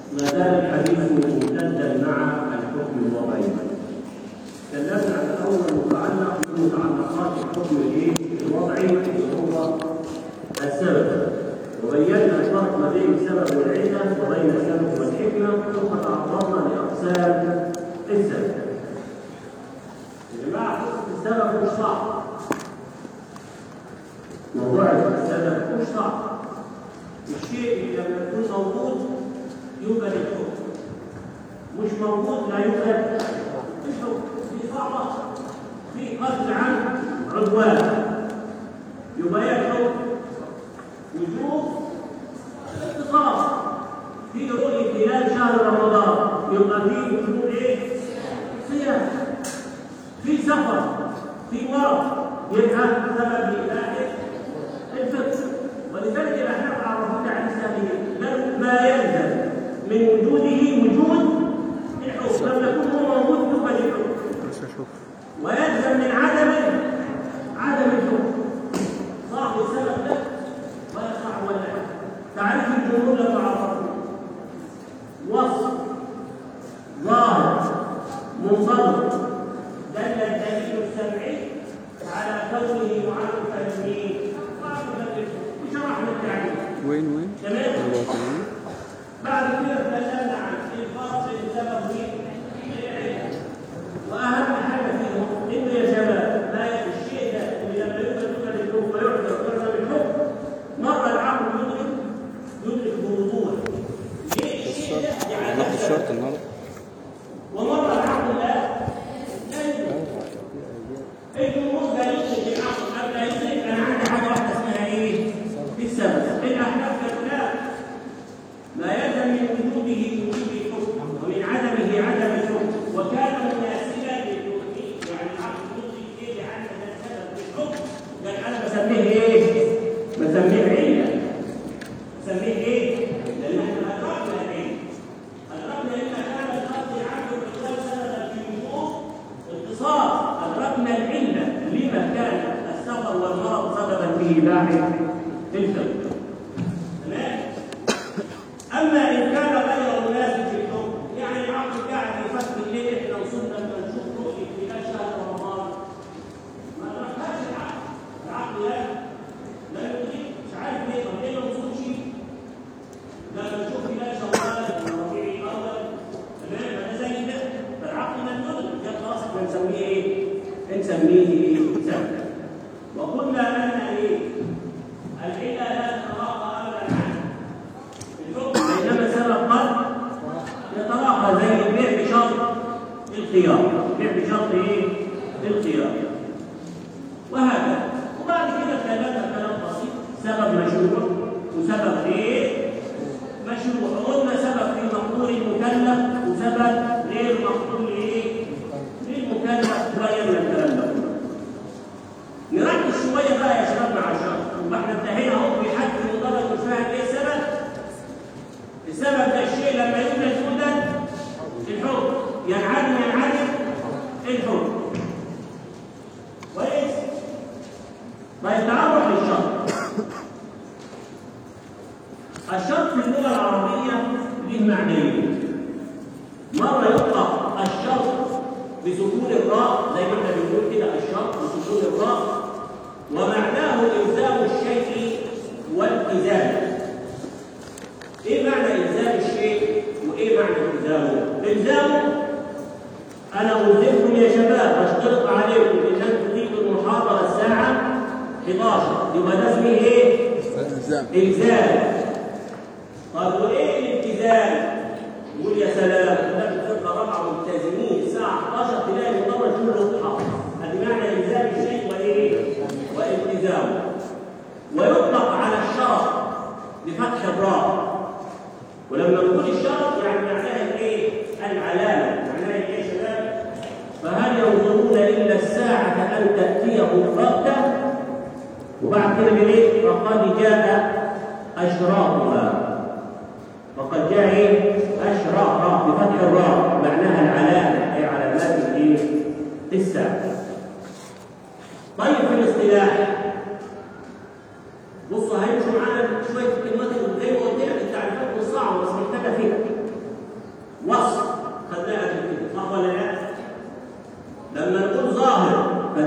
ما زال الحديث ممتدا مع الحكم الوضعي تكلمنا عن الاول متعلق بمتعلقات الحكم الايه الوضعي اللي هو السبب وبينا الفرق ما بين السبب والعله وبين السبب والحكمه ثم تعرضنا لاقسام السبب يا جماعه حكم السبب مش صعب موضوع السبب مش صعب الشيء اللي لما يكون موجود يوجد الحكم مش موجود لا يوجد الحكم في صعبة في قتل عن عدوان يبقى يحكم وجوب الاتصال في رؤية هلال شهر رمضان يبقى في وجوب ايه؟ صيام في سفر في مرض يبقى سبب لإباحة الفطر ولذلك الاحناف عرفوك عن السابقين ما يلزم من وجوده وجود الحكم لم يكن هو موجود يوجد الحكم ويلزم من عدمه عدم الحكم صاحب السبب ده ولا صاحب ولا حكم تعريف الجمهور لما عرفوه وصف ظاهر منضبط دل الدليل السمعي على كونه معرفا به وشرحنا التعريف وين وين؟ تمام الواقعية بعد كده تكلمنا عن الفرق بين السبب والعلم واهم حاجه فيهم انه يا شباب ما الشيء ده اللي لما يوجد يوجد الحكم ويعذر يعذر الحكم مره العقل يدرك يدرك بوضوح ليه الشيء ده يعني ناخد الشرط النهارده ومره العقل لا لا يدرك الجمهور ده يدرك العقل قبل يدرك انا عندي حاجه واحده اسمها ايه؟ السبب الاحناف قالوا لا ما يلزم من وجوده وجود الحكم ومن عدمه عدم الحكم وكان مناسبا للحكم يعني العقل يدرك ايه لان ده سبب الحكم قال انا بسميه ايه؟ بسميه عله بسميه ايه؟ لان احنا ادركنا العله ادركنا ان كان القصد عنه الاتصال سببا في وجود اتصال ادركنا العله لما كان السفر والمرض سببا في اباحه الفطر تمام؟ اما ان كان غير مناسب في الحكم يعني العقل قاعد يفكر ليه احنا وصلنا لما نشوف رؤيه خلال شهر رمضان ما رحناش العقل العقل لا لا يدرك مش عارف ليه طب ليه ما وصلش لما نشوف خلال شوال الربيع الاول تمام انا زي ده فالعقل ما يدرك ده خلاص احنا نسميه ايه؟ نسميه ايه؟ سبب وقلنا ان ايه؟ العله لا تتراقى ابدا عنه الحكم بينما سبب قد يتراخى زي البيع بشرط الخيار البيع بشرط ايه؟ الخيار وهكذا وبعد كده كلامنا كلام بسيط سبب مشروع وسبب ايه؟ مشروع قلنا سبب في مقدور المكلف وسبب غير مقدور لايه؟ للمكلف وغيرنا الكلام ده كله. نركز شويه بقى يا شباب مع الشرط واحنا انتهينا اهو في حد مدرج مش فاهم ايه السبب السبب ده الشيء لما يوجد يوجد الحكم ينعدم ينعدم الحكم كويس طيب تعال نروح للشرط الشرط في اللغه العربيه له معنيين مره يطلق الشرط بسكون الراء زي ما احنا بنقول كده الشرط بسكون الراء ومعناه الزام الشيء والتزامه ايه معنى الزام الشيء وايه معنى الزامه الزامه انا الزمكم يا شباب اشترط عليكم ان انتم تيجوا المحاضره الساعه 11 يبقى ده اسمه ايه الزام الزام طب وايه الالتزام يقول يا سلام ده في الفقه رابعه ملتزمين الساعه 11 تلاقي المدرج كله حافظ هذه معنى الزام الشيء وايه والتزامه ويطلق على الشرط بفتح الراء ولما نقول الشرط يعني معناها الايه؟ العلامه، معناها ايه يا شباب؟ فهل ينظرون الا الساعه ان تاتيهم بغته؟ وبعد كده بيقول ايه؟ فقد جاء اشراطها. فقد جاء ايه؟ اشراطها بفتح الراء معناها العلامه اي علامات الايه؟ الساعه. طيب في الاصطلاح بصوا هيمشوا معانا شويه كلمات زي ما قلت لك التعريفات مش صعبه بس محتاجه فكر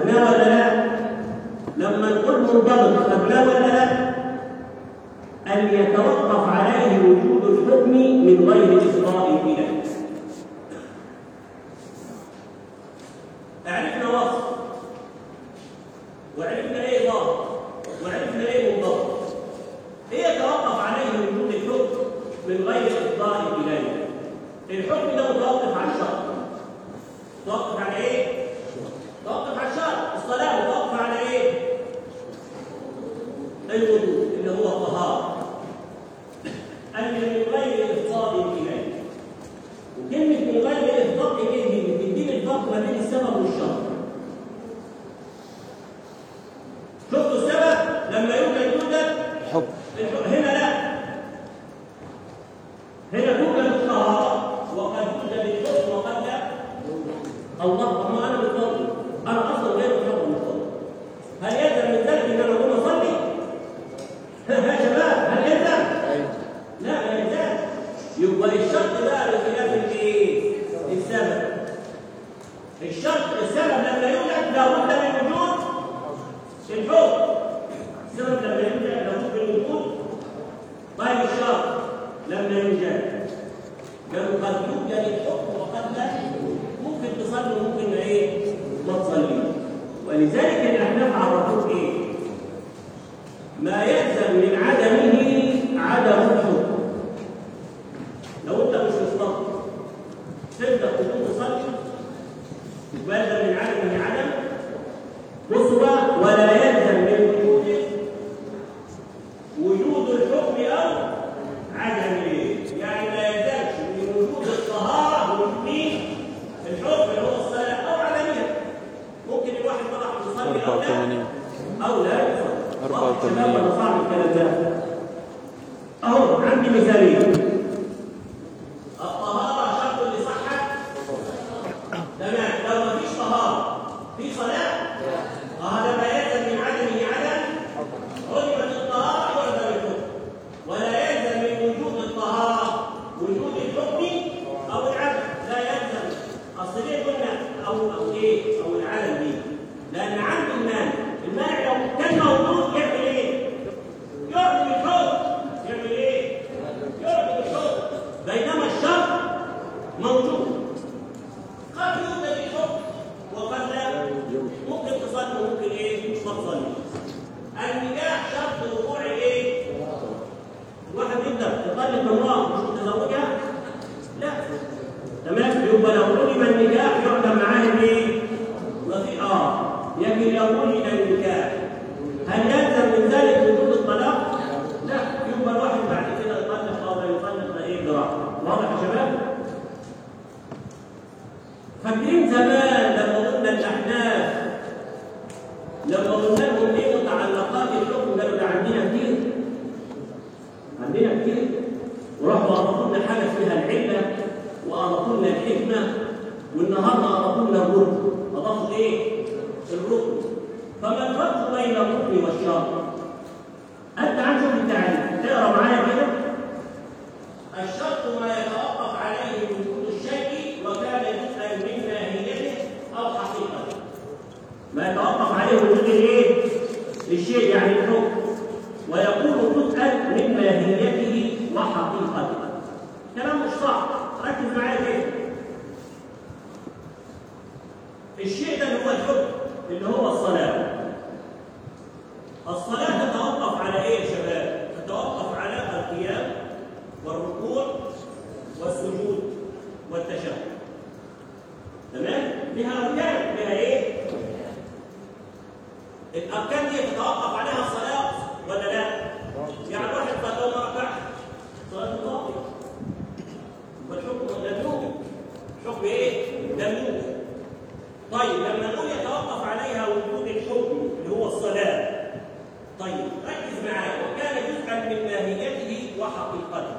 خدناه ولا لا؟ لما نقول منضبط خدناه ولا لا؟ أن يتوقف عليه وجود الحكم من غير إفضاء إليه. عرفنا وصف وعرفنا إيه ضابط وعرفنا إيه منضبط. إيه يتوقف عليه وجود الحكم من غير إفضاء إليه. الحكم ده متوقف على الشرط. متوقف على إيه؟ متوقف على الشرط. الصلاة متوقف على إيه؟ الوضوء اللي هو الطهارة. أن من غير إفضاء إليه وكلمة من غير إفضاء إليه بتديك الفرق ما بين السبب والشرط شفتوا السبب لما يوجد يوجد حب الح- هنا لا هنا توجد الطهارة وقد يوجد الحكم وقد لا الله ما أنا متفضل أنا أصلا غير متفضل متفضل هل يلزم من ذلك إن أنا أقوم أصلي؟ يا شباب هل يلزم؟ لا ما يلزمش يبقى الشرط بقى بخلاف الايه؟ السبب الشرط السبب لما يوجد لابد من وجود الحكم السبب لما يوجد لابد من وجود طيب الشرط لما يوجد قالوا قد يوجد الحكم وقد لا ممكن تصلي وممكن ايه؟ ما تصلي ولذلك الاحناف عرفوه ايه؟ ما يلزم من عدمه عدم الحكم لو انت مش مصطفى تبدا تقوم تصلي يلزم من عدمه عدم بصوا بقى ولا يلزم من وجوده وجود الحكم او عدم ايه يعني ما يلزمش من وجود الطهاره وجود مين الحكم اللي هو الصلاه او عدمها ممكن الواحد طلع يصلي او لا 84 أو لا يصل 84. شباب ولا صعب الكلام ده أهو عندي مثالين الطهارة شرط لصحة تمام لو ما فيش طهارة في صلاة هذا ما يلزم من عدمه عدم علمت الطهارة يعدم الحكم ولا يلزم من وجود الطهارة وجود الحكم أو العدم لا يلزم أصل ليه قلنا أو أو إيه أو العدم دي لأن عنده المانع المانع لو كان موجود يعمل إيه؟ يعدم الحكم يعمل إيه؟ يعدم الحكم بينما الشرط موجود قد يوجد الحكم وقد لا ممكن تصلي وممكن ايه ما تصلي النكاح شرط وقوع ايه الواحد يبدا يطلق امراه مش متزوجها لا تمام يبقى لو علم النكاح يعلم معاه الايه وفي اه يجب لو علم النكاح هل يلزم من ذلك وجود الطلاق لا يبقى الواحد بعد كده يطلق او لا يطلق ده ايه براحته واضح يا شباب فاكرين زمان لما قلنا الاحناف لما قلنا لهم ايه متعلقات الحكم قالوا ده عندنا كتير عندنا كتير وراحوا اضافوا لنا حاجه فيها العله واضافوا لنا الحكمه والنهارده اضافوا لنا الركن اضافوا ايه؟ الركن فما الفرق بين الركن والشرط؟ انت عن شوف التعريف اقرا معايا كده الشرط ما يتوقف عليه وجود الشيء وكان جزءا من ماهيته او حقيقته ما يتوقف عليه وجود الايه الشيء يعني الحكم ويكون جزءا من ماهيته وحقيقته كلام مش صح ركز معايا كده الشيء ده اللي هو الحكم اللي هو الصلاه الصلاه تتوقف على ايه يا شباب تتوقف على القيام والركوع والسجود والتشهد تمام لها اركان لها ايه الاركان دي تتوقف عليها الصلاه ولا لا يعني واحد صلى وما ركعش صلاه باطله والحكم لم يوجد حكم ايه لم يوجد طيب لما نقول يتوقف عليها وجود الحكم اللي هو الصلاه طيب ركز معايا وكان جزءا من ماهيته وحقيقته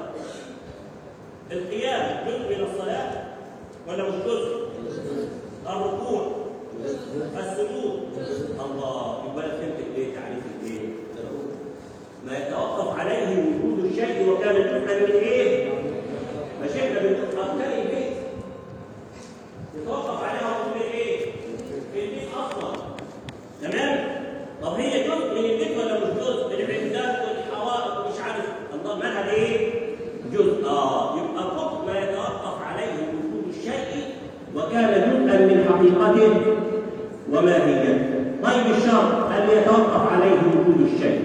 القيام جزء من الصلاة ولا مش جزء؟ الركوع السجود الله يبقى انا فهمت الايه تعريف الايه؟ ما يتوقف عليه وجود الشيء وكان جزءا من ايه؟ مشينا من اركان البيت يتوقف عليها وجود الايه؟ البيت اصلا كان جزءا من حقيقته وماهيته طيب الشرط أن يتوقف عليه وجود الشيء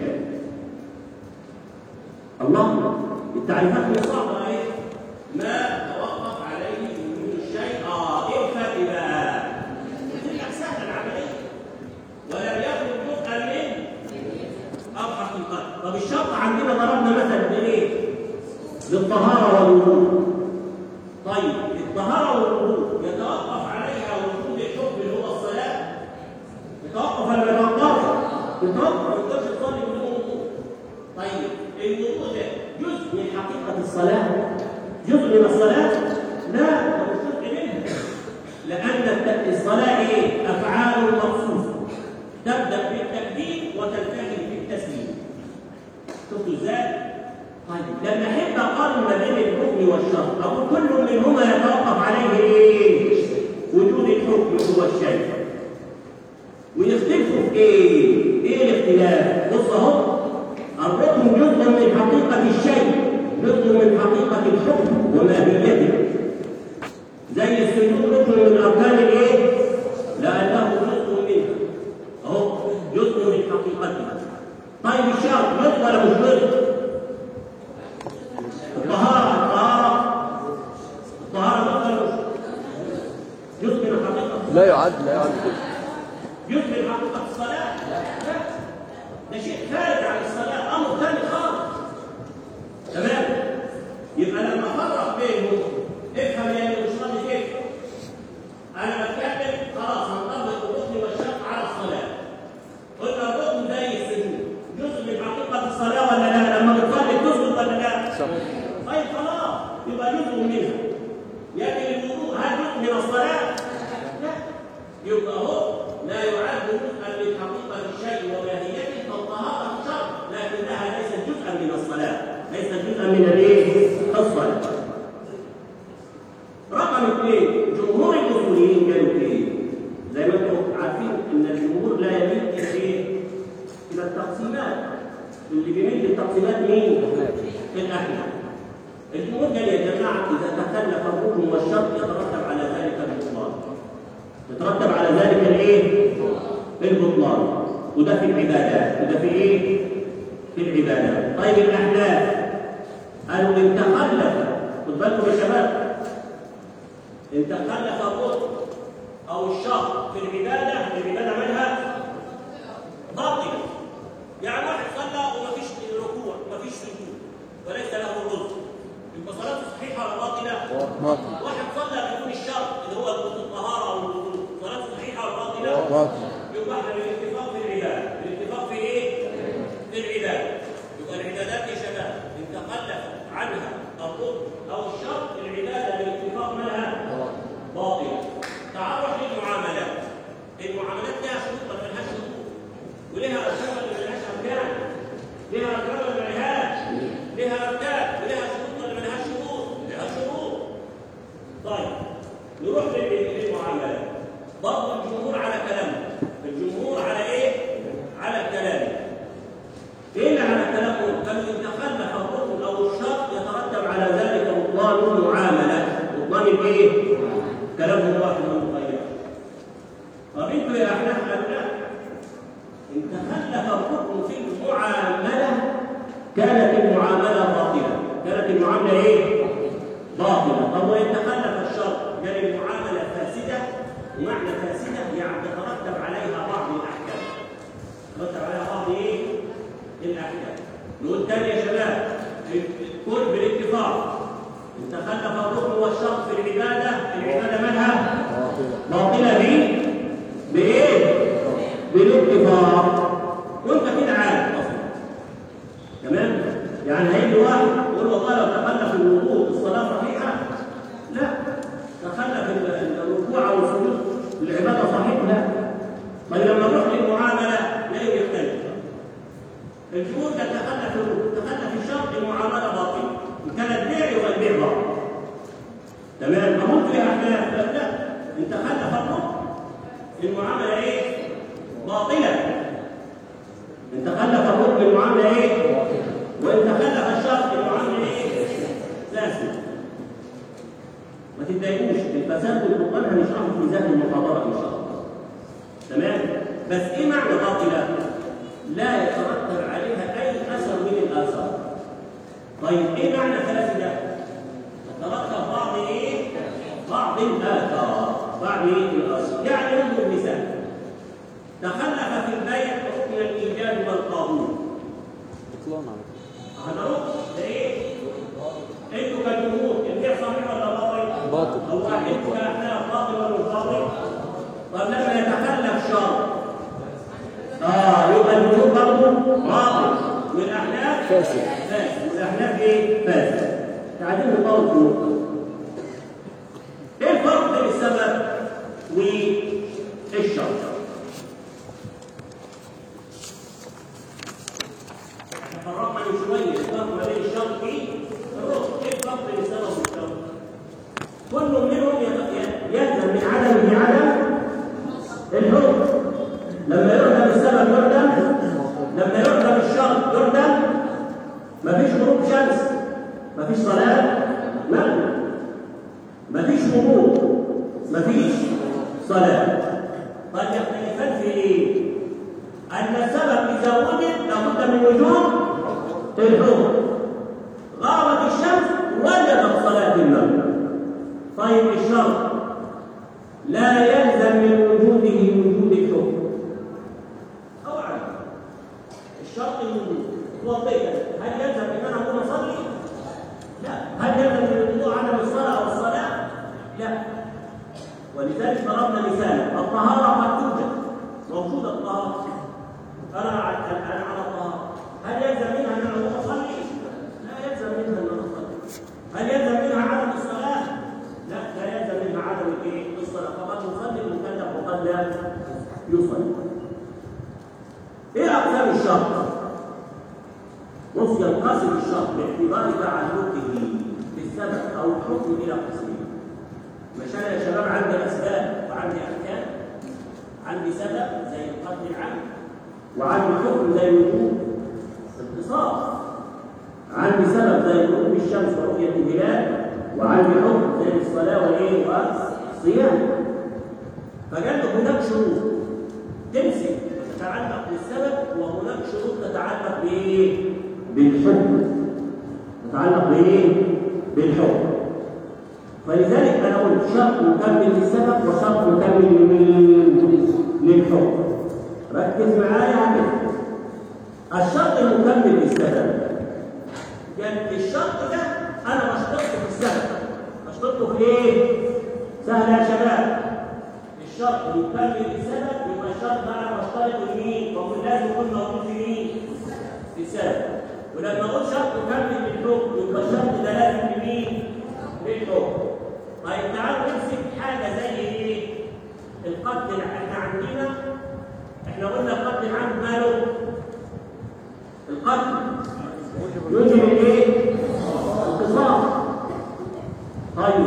الله التعريفات مش صعبة ايه ما توقف عليه وجود الشيء اه ايه الفرق بقى؟ تبقى سهلة العملية ولم يكن جزءا من أو حقيقة طب الشرط عندنا ضربنا مثلا بايه؟ للطهارة والوضوء طيب الطهارة والوضوء يتوقف عليها وجود الحكم اللي هو الصلاة يتوقف ولا ما يتوقفش؟ يتوقف ما يقدرش تصلي بدون وضوء طيب الوضوء ده جزء من حقيقة الصلاة جزء من الصلاة لا هو مش جزء منها لأن الت- الصلاة إيه؟ أفعال مخصوصة تبدأ بالتكبير وتنتهي بالتسليم شفتوا إزاي؟ طيب لما أحب أقارن ما بين الحكم والشرط أقول كل منهما يتوقف عليه إيه؟ وجود الحكم هو الشيء ويختلفوا في ايه؟ ايه الاختلاف؟ بص اهو الركن جزء من حقيقة الشيء جزء من حقيقة الحكم وماهيته زي السجود ركن من أركان الايه؟ لأنه جزء منه اهو جزء من حقيقته طيب الشرط جزء ولا مش جزء؟ الطهارة الطهارة الطهارة جزء ولا مش جزء من حقيقة لا يعد لا يعد يثبت حقيقة الصلاة لا ده شيء خارج عن الصلاة أمر ثاني خالص تمام يبقى لما فرق بينهم افهم يا اللي بيصلي كيف أنا بتكلم خلاص هنطبق الركن والشرط على الصلاة قلنا الركن زي السجود جزء من حقيقة الصلاة ولا لا لما بتصلي تسجد ولا لا صح طيب خلاص يبقى جزء منها لكن الوضوء هل جزء من الصلاة؟ لا يبقى هو لا يعد جزءا من حقيقة الشيء وماهيته فالطهارة شرط لكنها ليست جزءا من الصلاة ليست جزءا من الايه؟ الصلاة رقم اثنين جمهور الاصوليين قالوا ايه؟ زي ما انتم عارفين ان الجمهور لا يميل الى ايه؟ الى التقسيمات اللي بيميل للتقسيمات مين؟ الاحناف الجمهور قال يا جماعه اذا تخلف الركن والشرط يترتب على ذلك البطلان يترتب على ذلك الايه؟ البطلان وده في العبادات وده في ايه؟ في العبادات طيب الاحناف قالوا ان تخلف خد بالكم يا شباب ان تخلف الركن او الشرط في العباده العباده منها باطله يعني واحد صلى ومفيش ركوع ومفيش سجود وليس له رزق يبقى صلاته صحيحه ولا باطله؟ باطل واحد صلى بدون الشرط اللي هو الطهاره او الوضوء صلاته صحيحه ولا باطله؟ باطل يبقى احنا بالاتفاق في العباده، بالاتفاق في ايه؟ في العباده. يبقى العبادات يا شباب ان تخلف عنها الركن او الشرط العباده بالاتفاق منها باطله. تعرف للمعاملات. المعاملات لها شروط ولا ملهاش شروط؟ ولها اركان ولا ملهاش اركان؟ لها اركان ولا ملهاش؟ لها اركان ولها شروط ولا ملهاش شروط؟ لها شروط. طيب نروح لل- للمعاملات برضه الجمهور على كلامه الجمهور على ايه؟ على كلامه ايه اللي على كلامه؟ قالوا ان تخلف الركن او الشرط يترتب على ذلك بطلان المعامله بطلان الايه؟ كلامهم واحد ومغير طب انتوا يا احناف قالوا لا ان تخلف الركن في المعامله كانت المعامله باطله كانت المعامله ايه؟ باطلة طب وإن تخلف الشرط قال المعاملة فاسدة ومعنى فاسدة يعني تترتب عليها بعض الأحكام تترتب عليها بعض إيه؟ الأحكام نقول تاني يا شباب كل بالاتفاق إن تخلف الركن والشرط في العبادة العبادة منها باطلة بإيه؟ بإيه؟ بالاتفاق وأنت كده عارف أصلا تمام يعني هيجي واحد يقول والله لو تخلف الوضوء الصلاه صحيحه لا تخلف ال- ال- الركوع او السجود العباده صحيحه لا طيب لما نروح للمعامله لا يختلف الجمهور كان تخلف الركوع تخلف الشرط المعامله باطله ان كان البيع يبقى البيع باطل تمام امر فيها احناف لا لا ان تخلف الركن المعامله ايه باطله ان تخلف الركن المعامله ايه وان تخلف الشرط المعامله ايه فاسد ما تتضايقوش الفساد والبطلان هنشرحه في ذات المحاضره ان شاء الله تمام بس ايه معنى باطله لا يترتب عليها اي اثر من الاثار طيب ايه معنى فاسده يترتب بعض ايه بعض الاثار بعض ايه الاثار يعني نضرب مثال تخلف في البيع حكم الايجاد والقبول بطلان على فكرة. هنروح ده ايه انتوا كجمهور البيع صحيح ولا باطل باطل. هو انتوا كاحناف باطل ولا مش باطل طب لما يتخلف شرط اه يبقى الوجوب برضه باطل والاحناف فاسد. فاسد والاحناف ايه فاسد قاعدين نطور في النقطة. ايه الفرق بين السبب والشرط احنا فرقنا من شويه الفرق ما بين الشرط والركن ايه الفرق بين السبب والشرط كل منهم ي- يلزم من عدمه عدم الحكم لما يعدم السبب يعدم لما يعدم الشرط يعدم مفيش غروب شمس مفيش صلاة مغرب مفيش غروب مفيش صلاة قد يختلفان في ايه؟ أن السبب إذا وجد لابد من وجود الحكم غابت الشمس وجبت صلاة المغرب طيب الشرط لا يلزم من وجوده وجود الحكم طبعا الشرط الوجود وضيئا هل يلزم ان انا اكون اصلي؟ لا هل يلزم من الوضوء عدم الصلاه او الصلاه؟ لا ولذلك ضربنا مثالا الطهاره قد توجد موجوده الطهاره انا على انا على الطهاره هل يلزم منها ان انا اروح اصلي؟ لا يلزم منها ان انا اصلي هل يلزم منها عدم الصلاه؟ لا لا يلزم منها عدم الايه؟ الصلاه فقد يصلي المكلف وقد لا يصلي ايه اقسام الشرط؟ بص ينقسم الشرط باعتبار تعلقه بالسبب او الحكم الى قسمين مش انا يا شباب عندي اسباب وعندي احكام عندي سبب زي القتل العام وعندي حكم زي وجوب القصاص عندي سبب زي غروب الشمس ورؤية الهلال وعندي حكم زي الصلاة والايه والصيام فقال له هناك شروط تمسك تتعلق بالسبب وهناك شروط تتعلق بايه؟ بالحكم تتعلق بايه؟ بالحكم فلذلك انا قلت شرط مكمل للسبب وشرط مكمل لمين؟ للحكم ركز معايا على كده الشرط المكمل للسبب يعني الشرط ده انا بشترطه في السبب بشترطه في ايه؟ سهل يا شباب الشرط المكمل للسبب يبقى الشرط ده انا بشترطه لمين؟ فقل لازم يكون موجود في مين؟ في السبب ولما اقول شرط مكمل للحكم يبقى الشرط ده لازم لمين؟ للحكم طيب تعالوا نمسك حاجه زي ايه؟ القتل احنا عندنا احنا قلنا القتل العام ماله؟ القتل يوجب الايه؟ القصاص طيب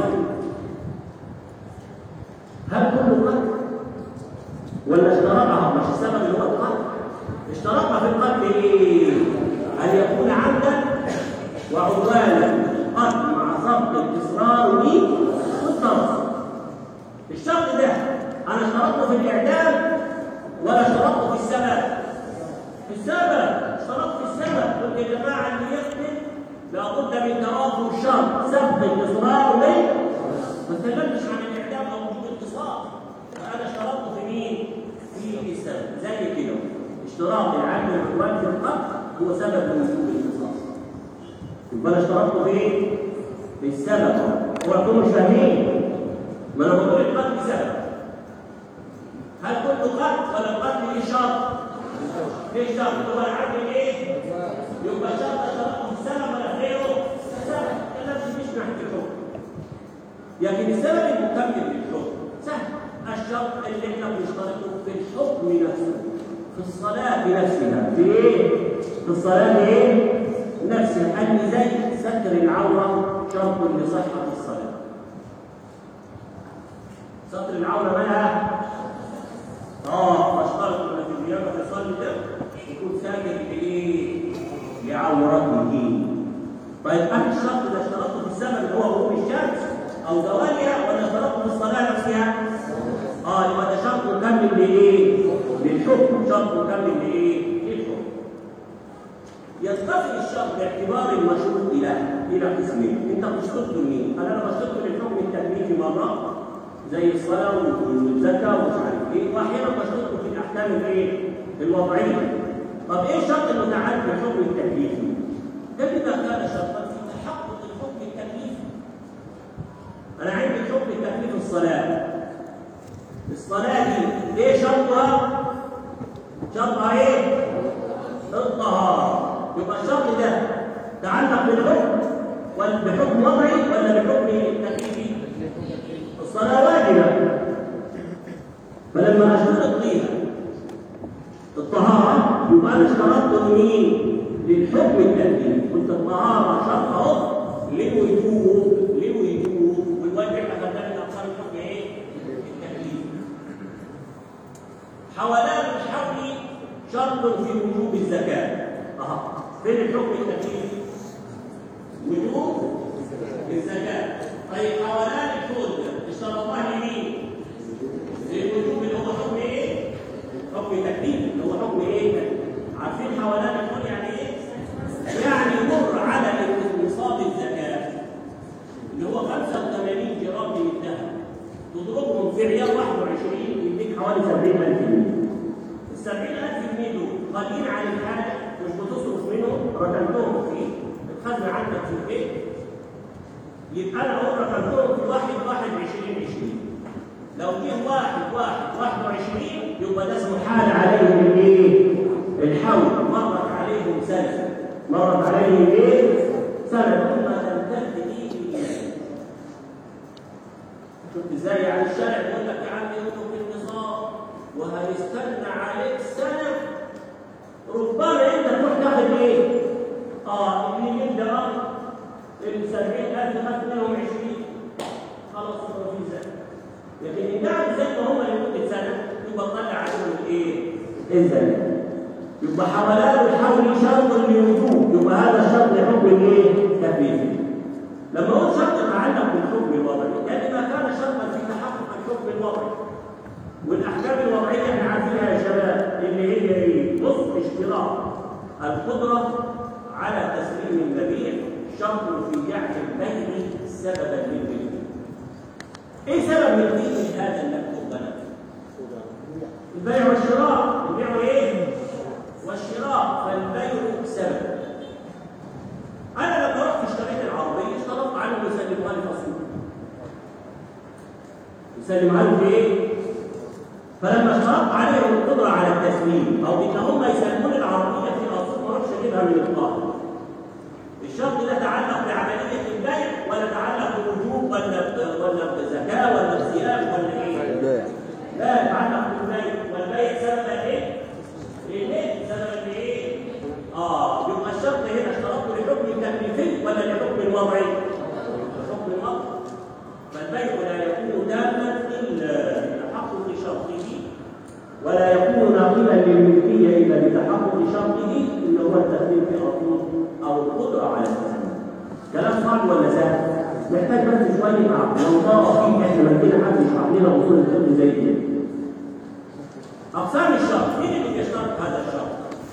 هل كل قتل ولا اشترطها مش السبب اللي هو القتل اشترطها في القتل ايه؟ ان يكون عمدا وعدوانا قتل مع ضبط الاصرار والترصد الشرط ده انا اشترطته في الاعدام ولا اشترطته في السبب؟ في السبب اشترطت في السبب قلت يا جماعه اللي يقتل لابد من توافر شرط سبب الاصرار به ما اتكلمتش عن الاعدام او وجود القصاص فانا اشترطته في مين؟ في السبب زي كده اشتراط العدل والعدوان في القتل هو سبب من وجود القصاص يبقى انا اشترطته في ايه؟ في السبب هو انتم مش فاهمين ما انا بقول القتل سبب هل كل قتل ولا القتل ليه شرط؟ ليه شرط؟ هو العدل ايه؟ يبقى شرط شرطه في السبب ولا غيره؟ سبب الذي مش ناحيه الحكم لكن السبب المكمل للحكم سهل الشرط اللي احنا بنشترطه في الحكم نفسه في الصلاة نفسها في ايه؟ في الصلاة ايه؟ نفسها أن زي ستر العورة شرط لصحة الصلاة ستر العورة مالها؟ اه فاشترط ان في القيامة تصلي ده يكون ساجد لايه؟ لعورته طيب هل الشرط ده اشترطه في السبب اللي هو غروب الشمس او زوالها ولا اشترطت في الصلاه نفسها اه يبقى ده شرط مكمل لايه للحكم شرط مكمل لايه للحكم يتصل الشرط باعتبار المشروط الى الى قسمين انت بتشترط لمين قال انا بشترط للحكم التكليفي مره زي الصلاه والزكاه ومش عارف ايه واحيانا بشترط في الاحكام الايه الوضعيه طب ايه الشرط المتعلق بالحكم التكليفي ده اذا كان شرطا في تحقق الحكم التكليفي انا عندي الحكم التكليفي الصلاه الصلاه دي ايه شرطها شرطها ايه الطهاره يبقى الشرط ده تعلق بالحكم ولا بحكم وضعي ولا بحكم تكليفي الصلاه واجبه فلما اشترط فيها الطهاره يبقى انا اشترطت لمين للحكم التكليفي قلت الطهاره شرط اهو للوجوب للوجوب والواجب احنا خدناه من اقسام الحكم ايه التكليفي حولان الحول شرط في وجوب الزكاه اها فين الحكم التكليفي وجوب الزكاه طيب حولان الحول اشترطاه لمين للوجوب اللي هو حكم ايه حكم تكليفي اللي هو حكم ايه عارفين حولان الحول يعني ايه يعني مر على نصاب الزكاه اللي هو 85 جرام من الذهب تضربهم في عيار 21 يديك حوالي 70000 جنيه ال 70000 جنيه دول قليل عن الحاجه مش بتصرف منهم ركنتهم في الخزنه عندك في البيت يبقى انا اقول ركنتهم في 1 1 20 20 لو جه واحد واحد 21 يبقى ده اسمه حال عليهم الايه؟ الحول مرت عليهم سنه مرت عليهم ايه؟ سنه ثم تمتد ايدي اليه شفت ازاي يعني الشارع يقول لك يا عم يوم في النظام وهيستنى عليك سنه ربما انت تروح تاخد ايه؟ اه اللي يبدا ارض ال 70000 خدت منهم 20 خلاص ما في زكاه لكن ان قعد زي ما هم لمده سنه يبقى طلع عليهم الايه؟ الزكاه يبقى حولان الحول شرط للوجوب يبقى هذا شرط لحكم الايه؟ تكليفي لما هو شرط يتعلق بالحكم الوضعي يعني ما كان شرطا في تحقق الحكم الوضعي والاحكام الوضعيه احنا عارفينها يا شباب اللي هي ايه؟ بص اشتراط القدره على تسليم المبيع شرط في جعل البيع سببا للبيع. ايه سبب ملكيه هذا المكتوب لنا؟ البيع والشراء، البيع ايه؟ والشراء فالبيع سبب. انا لما رحت اشتريت العربيه اشترطت عنه يسلمها لي فصول. يسلمها له في ايه؟ فلما اشترطت عليهم القدره على التسليم او ان هم يسلمون العربيه في الاصول ما اروحش اجيبها من القاهره. الشرط ده تعلق بعمليه البيع ولا تعلق بوجوب ولا ولا بزكاه ولا بصيام ولا ايه؟ البيع لا يتعلق بالبيع والبيع سببا ايه؟ ليه؟ سببا لايه؟ اه يبقى الشرط هنا اشترطه لحكم تكليفي ولا لحكم الوضعي؟ لحكم الوضع فالبيع لا يكون تاما الا بتحقق شرطه ولا يكون ناقلا للملكيه الا بتحقق شرطه اللي هو التسليم في اصول او القدره على التسليم. كلام صعب ولا سهل؟ محتاج بس شويه عقل لو ضاع فيه احنا محتاجين حد يشرح لنا اصول الفقه زي كده. اقسام الشرط مين اللي بيشترط هذا الشرط؟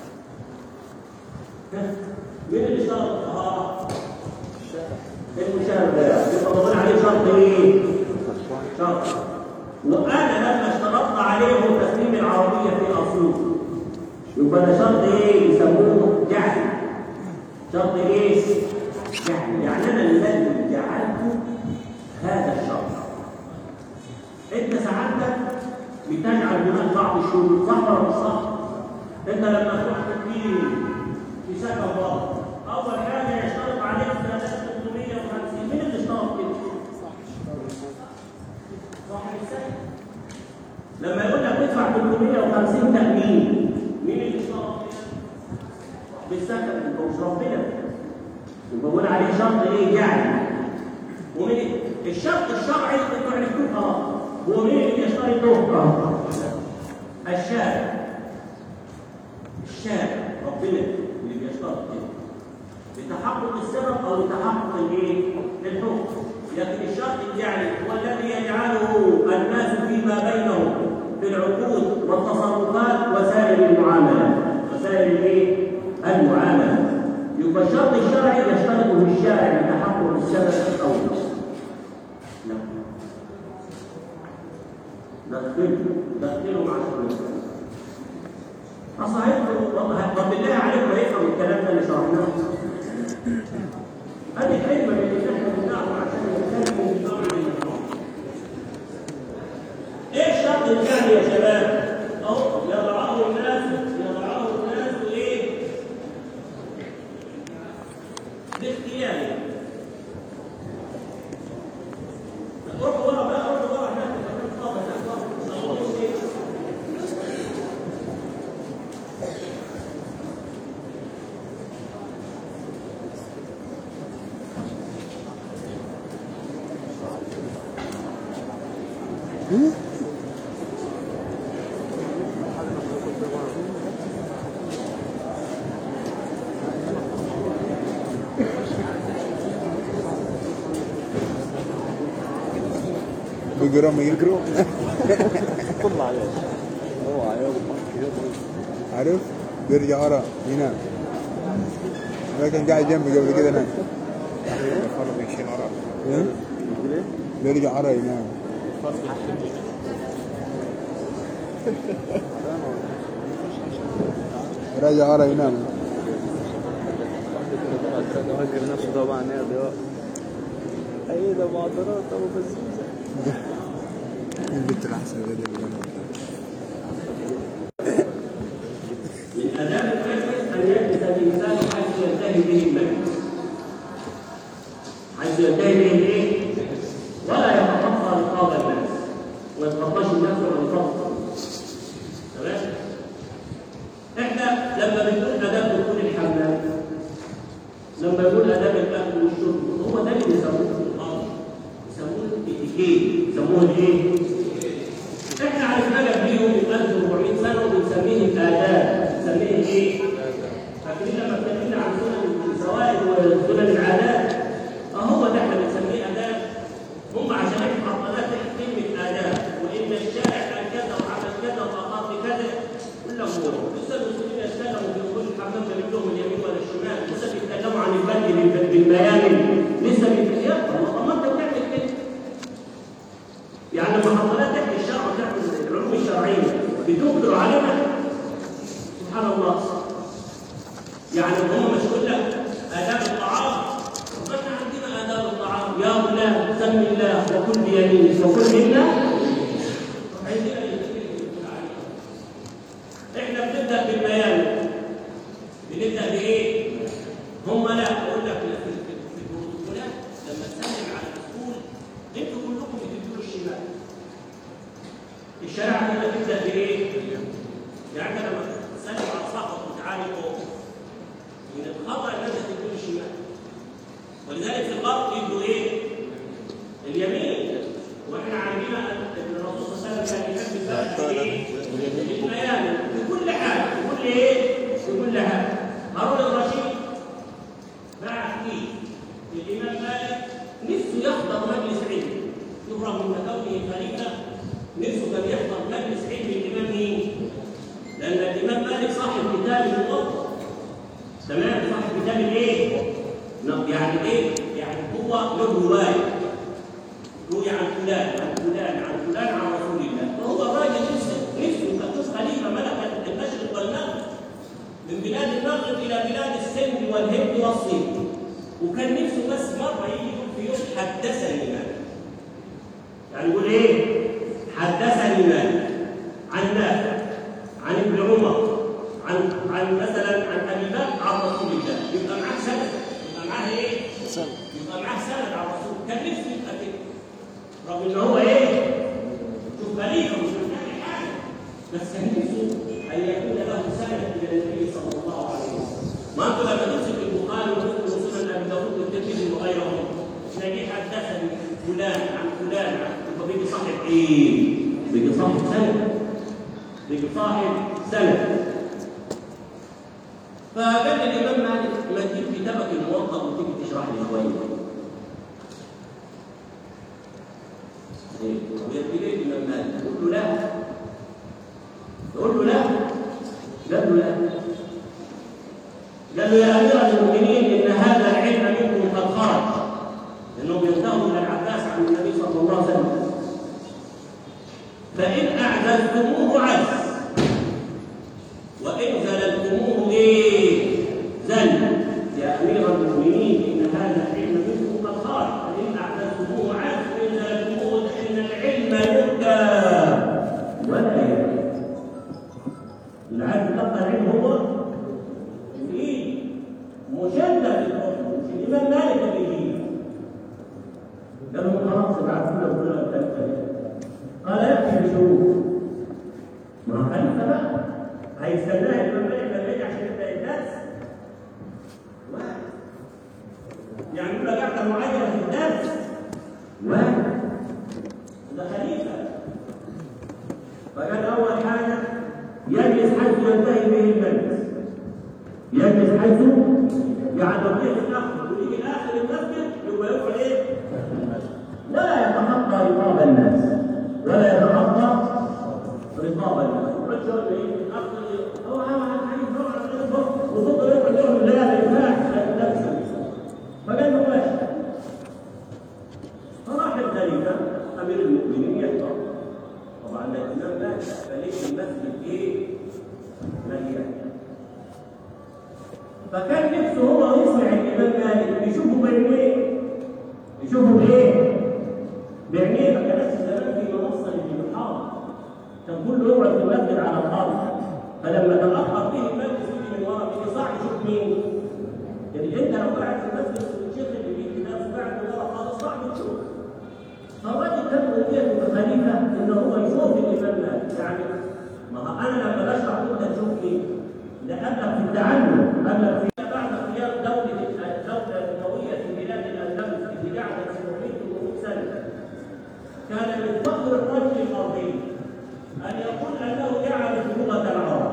ها؟ مين اللي اشترط الطهاره؟ المشاركه يبقى بقول عليه شرط ايه؟ شرط وانا لما اشترطت عليهم تسليم العربيه في اصول يبقى ده شرط ايه؟ يسموه جعل شرط ايه؟ جعل يعني انا الذي جعلت هذا الشرط انت سعادتك بتجعل هناك بعض الشروط صح ولا مش صح؟ انت لما تروح تقيم في سكن بره اول حاجه يشترط عليك 350 مين اللي اشترط كده؟ صاحب السكن لما يقول لك ادفع 350 تأمين مين اللي اشترط كده؟ بالسكن يبقى مش ربنا يبقى بقول عليه شرط ايه جعل ومين الشرط الشرعي انتوا عرفتوه خلاص هو مين اللي يشترطه؟ الشارع الشارع ربنا اللي بيشترط كده لتحقق السبب او لتحقق الايه؟ الحكم لكن الشرط الجعلي هو الذي يجعله الناس فيما بينهم بالعقود والتصرفات وسائر المعاملات وسائر الايه؟ المعاملات يبقى الشرط الشرعي يشترطه الشارع لتحقق السبب الاول نعم دخله دخله مع الشروط أصحيح طب بالله عليكم هيفهم الكلام ده اللي شرحناه هذه الحكمة اللي احنا بنعمل عشان نتكلم في الأمر بالمعروف. ايه الشرط الثاني يا شباب؟ اهو يضعه الناس يضعه الناس ايه؟ باختياره. روحوا ورا بقى روحوا ورا هناك اتفضل اتفضل بيقرأ يقرأ طلع عليه هو عيال عارف بيرجع ورا ينام ما كان قاعد جنبي قبل كده نام إيه؟ بيرجع ورا ينام راجع ورا ينام فاكر نفسه طبعا يا ضياء اي ده معضلات ابو بزوزه البنت الاحسن غدا بالجنة. من آداب المجلس أن يجلس الإنسان حيث ينتهي به المجلس. حيث ينتهي به الإيه؟ ولا يتخطى رقاب الناس. ما يتخطاش الناس ولا يتخطى. تمام؟ إحنا لما بنقول آداب دخول الحمام لما يقول آداب الأكل والشرب هو ده اللي بيسموه في الأرض. يسموه الإتيكيت، يسموه الإيه؟ احنا عرفناها بيهم من 1400 سنه وبنسميه الاداب بنسميه ايه؟ فاكرين لما اتكلمنا عن سنن الزوائد وسنن العادات اهو ده احنا بنسميه اداب هم عشان احنا حطينا تحت كلمه اداب وان الشارع كان كذا وعمل كذا واقام بكذا كل امور لسه المسلمين يتكلموا في دخول الحمام لا لهم اليمين ولا الشمال لسه بيتكلموا عن البدء بالبيان لسه بيتكلموا طب ما انت بتعمل كده يعني لما حضرتك تحكي الشرع وتحكي العلوم الشرعيه بتقدر عليها سبحان الله يعني هم مش يقول لك آداب الطعام طب احنا عندنا آداب الطعام يا غلام سم الله وكل بيمينك وكل منا عندنا احنا بنبدا بالبيان بنبدا بايه؟ هم لا اقول لك في في- في البروتوكولات لما تسلم على المسؤول انتوا كلكم بتدوا له الشمال الشارع كده تبدا بايه؟ يعني انت لما تسلم على صاحبك وتعالي فوق من الخطا الناس تدوا له الشمال ولذلك في الغرب يدوا ايه؟ اليمين واحنا عارفين ان الرسول صلى الله عليه وسلم كان يحب البلد ايه؟ البيان في كل حاجه في كل ايه؟ في كل حاجه هارون الرشيد بعث فيه الامام مالك نفسه يحضر مجلس علم يهرب من كونه خليفه نفسه كان يحضر مجلس علم الامام مين؟ لان الامام مالك صاحب كتاب الموطأ تمام صاحب كتاب الايه؟ نعم، يعني ايه؟ يعني هو له روايه روي عن فلان عن فلان عن فلان عن رسول الله فهو راجل نفسه نفسه كان خليفه ملك المشرق والمغرب من بلاد المغرب الى بلاد السند والهند والصين وكان نفسه بس مره يجي يقول في يوم حدثني مالك يعني يقول ايه؟ حدثني مالك عن نافع عن ابن عمر عن عن مثلا عن ابي بكر عن رسول الله يبقى معاه سند يبقى معاه ايه؟ يبقى معاه سند على الرسول كان نفسه يبقى كده رغم ان هو ايه؟ شوف خليفه مش محتاج حاجه بس كان نفسه ان يكون له سند الى النبي صلى الله عليه وسلم ما انتم لما تمسك البخاري وتذكر سنن ابي داوود والترمذي وغيرهم تلاقيه حدثني فلان عن فلان عن يبقى بيجي صاحب ايه؟ بيجي صاحب سند بيجي صاحب سند فقال لي الامام مالك ما تجيب كتابك الموطأ وتيجي تشرح لي شويه إيه؟ ويدي ليه الإمام مالك يقول له لا يقول له لا قال له لا قال له يا أمير المؤمنين إن هذا العلم منكم قد خرج لأنهم ينتهوا إلى العباس عن النبي صلى الله عليه وسلم فإن أعززتموه عز وإن زللتموه إيه؟ زل يا أمير المؤمنين إن هذا العلم منكم قد خرج فإن أعززتموه عز وإن زللتموه فإن العلم يبدى ولا يبدى العبد تبقى العلم هو الايه مشدد الحكم مش الامام مالك به قال له خلاص ابعثوا له كل الثلاثه قال يكفي بشروط ما هو خليفه بقى هيستناه الامام مالك لما يجي عشان يبدا الدرس واحد يعني يقول لك احنا معينه في الدرس واحد ده خليفه فقال اول حاجه يجلس حيث ينتهي به المجلس يجلس حيث يعني لو جه يتاخر ويجي اخر المسجد يبقى يقعد ايه؟ ولا يتخطى رقاب الناس ولا يتخطى رقاب الناس يقعد شويه ايه يتاخر هو عايز عايز يروح على الغرفه وفضل يقعد يقول لا ما ينفعش فقال له ماشي فراح الخليفه امير المؤمنين يحضر طبعا ده الامام مات فليه المسجد ايه؟ مليان فكان نفسه هو يسمع الامام مالك يشوفه بعينيه يشوفه بايه؟ بعينيه ما كانش زمان في منصه للمحاضر كان كله يقعد في المسجد على الارض فلما تاخر فيه المجلس يجي من ورا بيجي صح يشوف مين؟ يعني انت لو قاعد في المسجد الشيخ اللي بيجي ده قاعد من ورا خالص صعب تشوف فالراجل كان مدير خليفه ان هو يشوف الامام مالك يعني ما هو انا لما بشرح انت تشوفني ده ابلغ في التعلم ابلغ في بعد قيام دوله الدوله الامويه في بلاد الاندلس في قعده 700 سنه كان من فخر الرجل الارضي ان يقول انه يعرف لغه العرب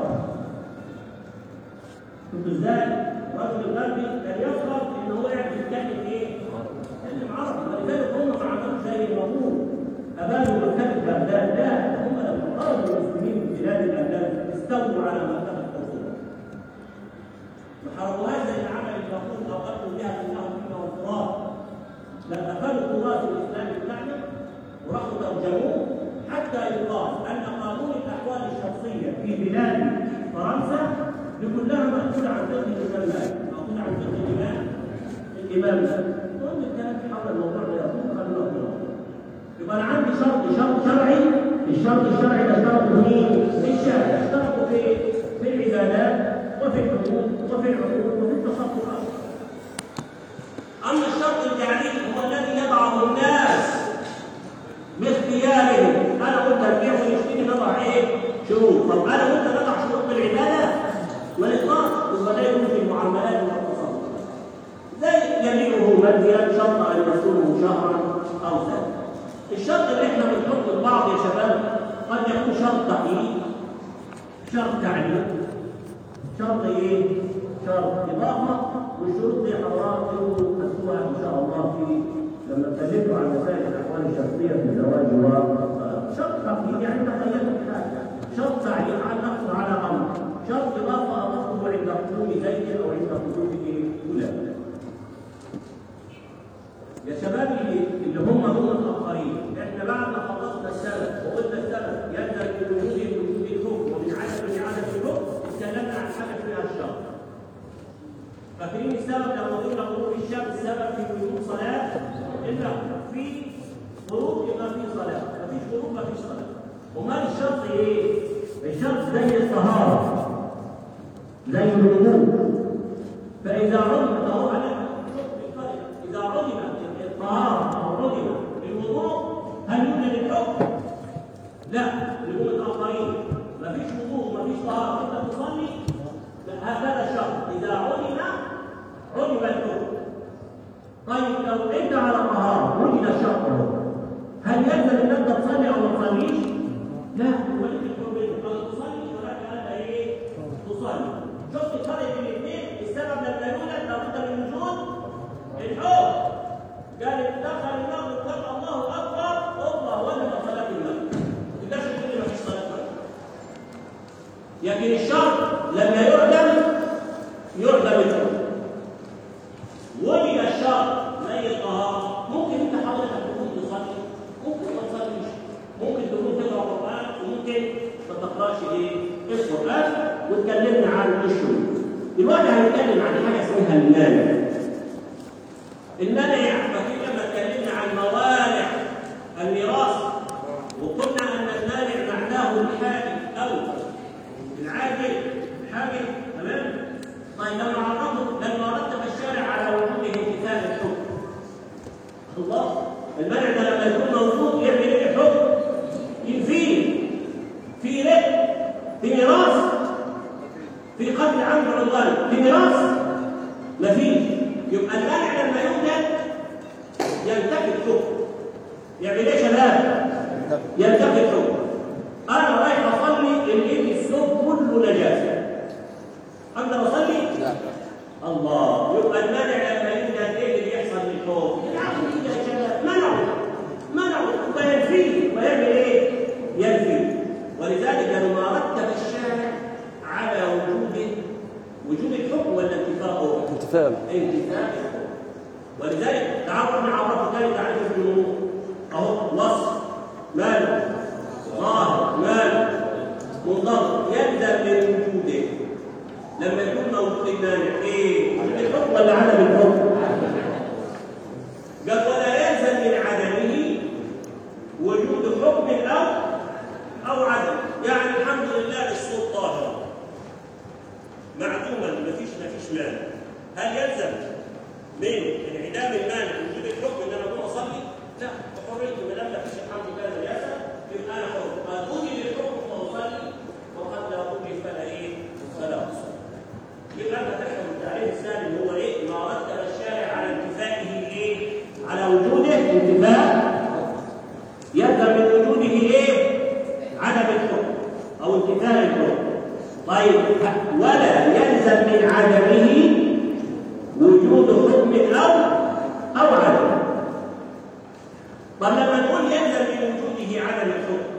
شوف ازاي الرجل الغربي كان يفخر ان هو يعرف يتكلم ايه؟ يتكلم عربي ولذلك هم ما عملوش زي المغول ابانوا مكان بغداد لا هم لما قاموا المسلمين في بلاد الاندلس استولوا على منطقه الحصول ما حرموهاش زي ما عمل المغول او قتلوا بها في النهر فيما والفرات لا اخذوا التراث الاسلامي بتاعنا وراحوا ترجموه حتى يقال ان قانون الاحوال الشخصيه في بلاد فرنسا لكلها مأخوذة عن فقه الإمام مالك، مأخوذة عن فقه الإمام الإمام مالك. المهم الكلام حول الموضوع ده يقول خلونا في يبقى أنا عندي شرط شرط شرعي، الشرط الشرعي ده شرط مين؟ الشارع، اشترطوا في في العبادات وفي الحدود وفي العقود وفي التصرفات. أما الشرط التعليمي هو الذي يضعه الناس باختيارهم، أنا قلت البيع ويشتري نضع إيه؟ شروط، طب أنا وأنت نضع شروط بالعبادة والإطلاق يبقى لا يكون في المعاملات والتصرف زي يبيعه ماديا شرط ان يصومه شهرا او سنه الشرط اللي احنا بنحطه لبعض يا شباب قد يكون شرط تقييد شرط تعليم شرط ايه؟ شرط اضافه والشروط دي حضرات تكتبوها ان شاء الله في لما اتكلمتوا عن مسائل الاحوال الشخصيه في الزواج و شرط تقييد يعني تخيلوا حاجه شرط تعليم علقته على امر شرط اضافه اضفته عند قدوم زيد او عند قدوم فلان يا شباب اللي, اللي هم هم الاخرين احنا بعد ما خلصنا السبب وقلنا السبب يلزم من وجود وجود الحكم ومن عدم عدم الحكم اتكلمنا عن حاجه فيها الشرط فاكرين السبب لما قلنا غروب الشمس سبب في وجود صلاه الا في غروب يبقى في صلاه مفيش غروب مفيش صلاه امال الشرط ايه؟ الشرط زي الطهاره زي الوضوء فاذا علم طهاره اذا علم الطهاره او علم الوضوء هل يوجد الحكم؟ لا لهم الاخرين مفيش وضوء مفيش طهاره انت تصلي هكذا الشرط اذا علم علم الحكم طيب لو انت على طهاره وجد الشرط هل يلزم ان انت تصلي او ما تصليش؟ لا ولك الحريه قد تصلي ولك انت ايه؟ تصلي شفت الفرق بين الاثنين السبب لما يولد لابد من وجود الحكم قال دخل المغرب قال الله اكبر الله ولا لكن الشرط لما يعدم يعدم الحكم وجد الشرط زي الطهارة ممكن انت حضرتك تكون تصلي ممكن ما تصليش ممكن تكون تقرا قرآن وممكن ما تقراش ايه القرآن واتكلمنا عن الشروط دلوقتي هنتكلم عن حاجة اسمها المانع المانع فاكرين لما اتكلمنا عن موانع الميراث وقلنا ان المانع معناه الحاجب او العاجل الحاجب تمام طيب لما عرفوا لما رتب الشارع على وجوده امتثال الحكم الله المانع ده لما يكون موجود يعمل ايه الحكم ينفيه في رق في ميراث في قتل عمد عدوان في ميراث مفيش يبقى المانع لما يوجد ينتفي الحكم يعمل ايه يا شباب ينتفي الحكم انا رايح اصلي لقيت الثوب كله نجاسه اقدر اصلي لا الله يبقى المانع لما يوجد ايه اللي يحصل للحكم العقل يجي يا شباب منعه منعه وينفيه ويعمل ايه ينفي ولذلك لما رتب الشارع على وجود وجود الحكم ولا انتفاءه انتفاع انتفاء الحكم ولذلك تعرف نعرف ثاني تعريف الجنوب اهو وصف مال ظاهر مال منضبط يلزم من وجوده لما يكون موجود المانع ايه؟ وجود الحكم ولا عدم الحكم؟ قال ولا يلزم من عدمه وجود حكم او او عدم يعني الحمد لله الصوت طاهر معدوما مفيش مفيش مانع هل يلزم من انعدام المانع وجود الحكم ان انا اقوم اصلي؟ لا بحريته ما دام مفيش الحمد لله نجاسه يبقى انا حر قد وجد الحكم فاصلي وقد لا وجد فلا ايه؟ فلا اصلي يبقى انت تفهم التعريف الثاني اللي هو ايه؟ ما رتب الشارع على انتفائه ايه؟ على وجوده انتفاء يلزم من وجوده ايه؟ عدم الحكم او انتفاء الحكم طيب ولا يلزم من عدمه وجود حكم او او عدم طب لما نقول يلزم من وجوده عدم الحكم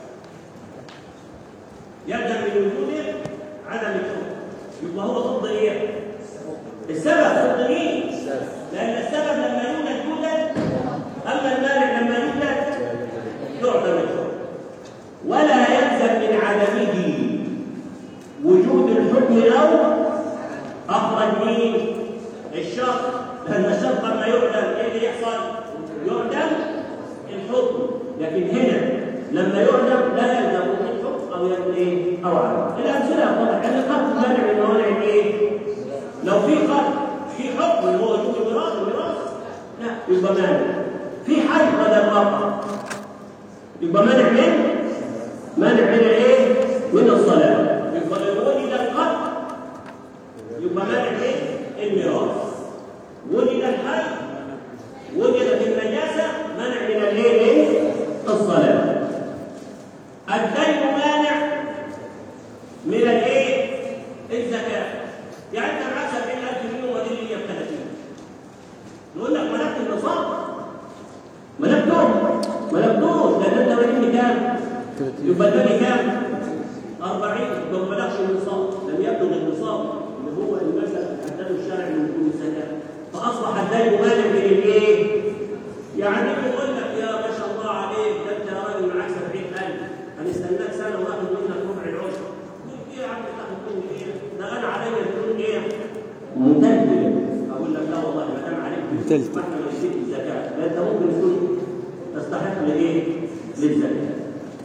يلزم من وجوده عدم الحكم يبقى هو ضد ايه؟ السبب ضد مين؟ لان السبب لما يوجد يوجد اما المانع لما يوجد يعدم الحكم ولا يلزم من عدمه وجود الحكم او اخرج مين؟ الشرط لان الشرط لما يعدم ايه اللي يحصل؟ يعدم الحكم لكن هنا لما يعدم لا يلزم الحكم او يلزم ايه؟ او عدم الامثله واضحه ان قتل مانع من موانع ايه؟ لو في قتل في حكم اللي هو وجود الميراث الميراث لا يبقى مانع في حي بدل واقع يبقى مانع من مانع من ايه؟ من الصلاه يبقى لو وجد القتل يبقى مانع من الميراث وجد الحي وجدت النجاسه منع من الايه؟ من الصلاه الدين مانع من الايه؟ الزكاه يعني انت معاك 70000 جنيه ودي اللي هي ب 30 نقول لك ملكت النصاب ملكتهم ملكتوش لان انت مالك كام؟ يبقى الباقي كام؟ 40 يبقى ما بلغش النصاب لم يبلغ النصاب اللي هو المثل حدده الشرع من وجود الزكاه فاصبح الدين مانع من الايه؟ يعني يقول لك يا ما شاء الله عليك ده انت يا راجل معاك 70000 هنستناك سنه وناخد منك ربع العشر تقول ايه يا عم تاخد مني ايه؟ ده انا عليا تقول ايه؟ متلتل اقول لك لا والله ما دام عليك متلتل. ما احنا ماشيين الزكاه لا انت ممكن تكون تستحق لايه؟ للزكاه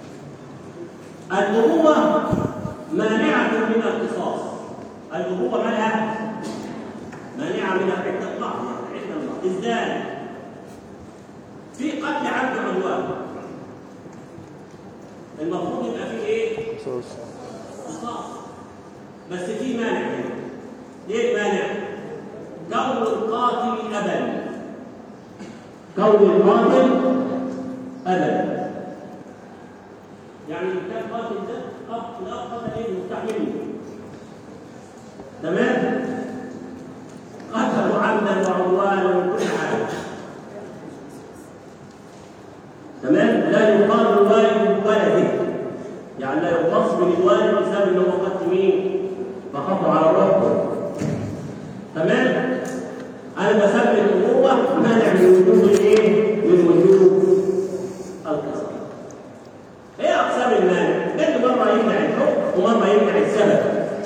النبوة مانعة من القصاص النبوة مالها مانعة من عدة الله عدة الله ازاي؟ في قتل عبد عدوان المفروض يبقى فيه ايه؟ قصاص قصاص بس في مانع هنا. ليه المانع؟ كون القاتل أبا كون القاتل أبا يعني إن كان قاتل ده أب لا قتل إيه مستحمله تمام؟ قتلوا عمدا وعدوانا وكل حاجة تمام؟ لا يقال الوالد ولده يعني لا يختص بالوالد بسبب ان هو قتل مين؟ فخافوا على روحه تمام؟ انا بسبب الابوه مانع من وجود الايه؟ من وجود القصاص. ايه اقسام المانع؟ قال مره يمنع الحكم ومره يمنع السبب.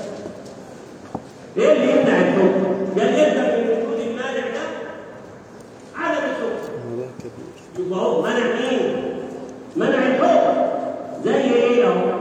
ايه اللي يمنع الحكم؟ قال يبدا من وجود المانع ده عدم الحكم. الموضوع كبير يبقى هو منع مين؟ منع الحكم زي ايه اهو؟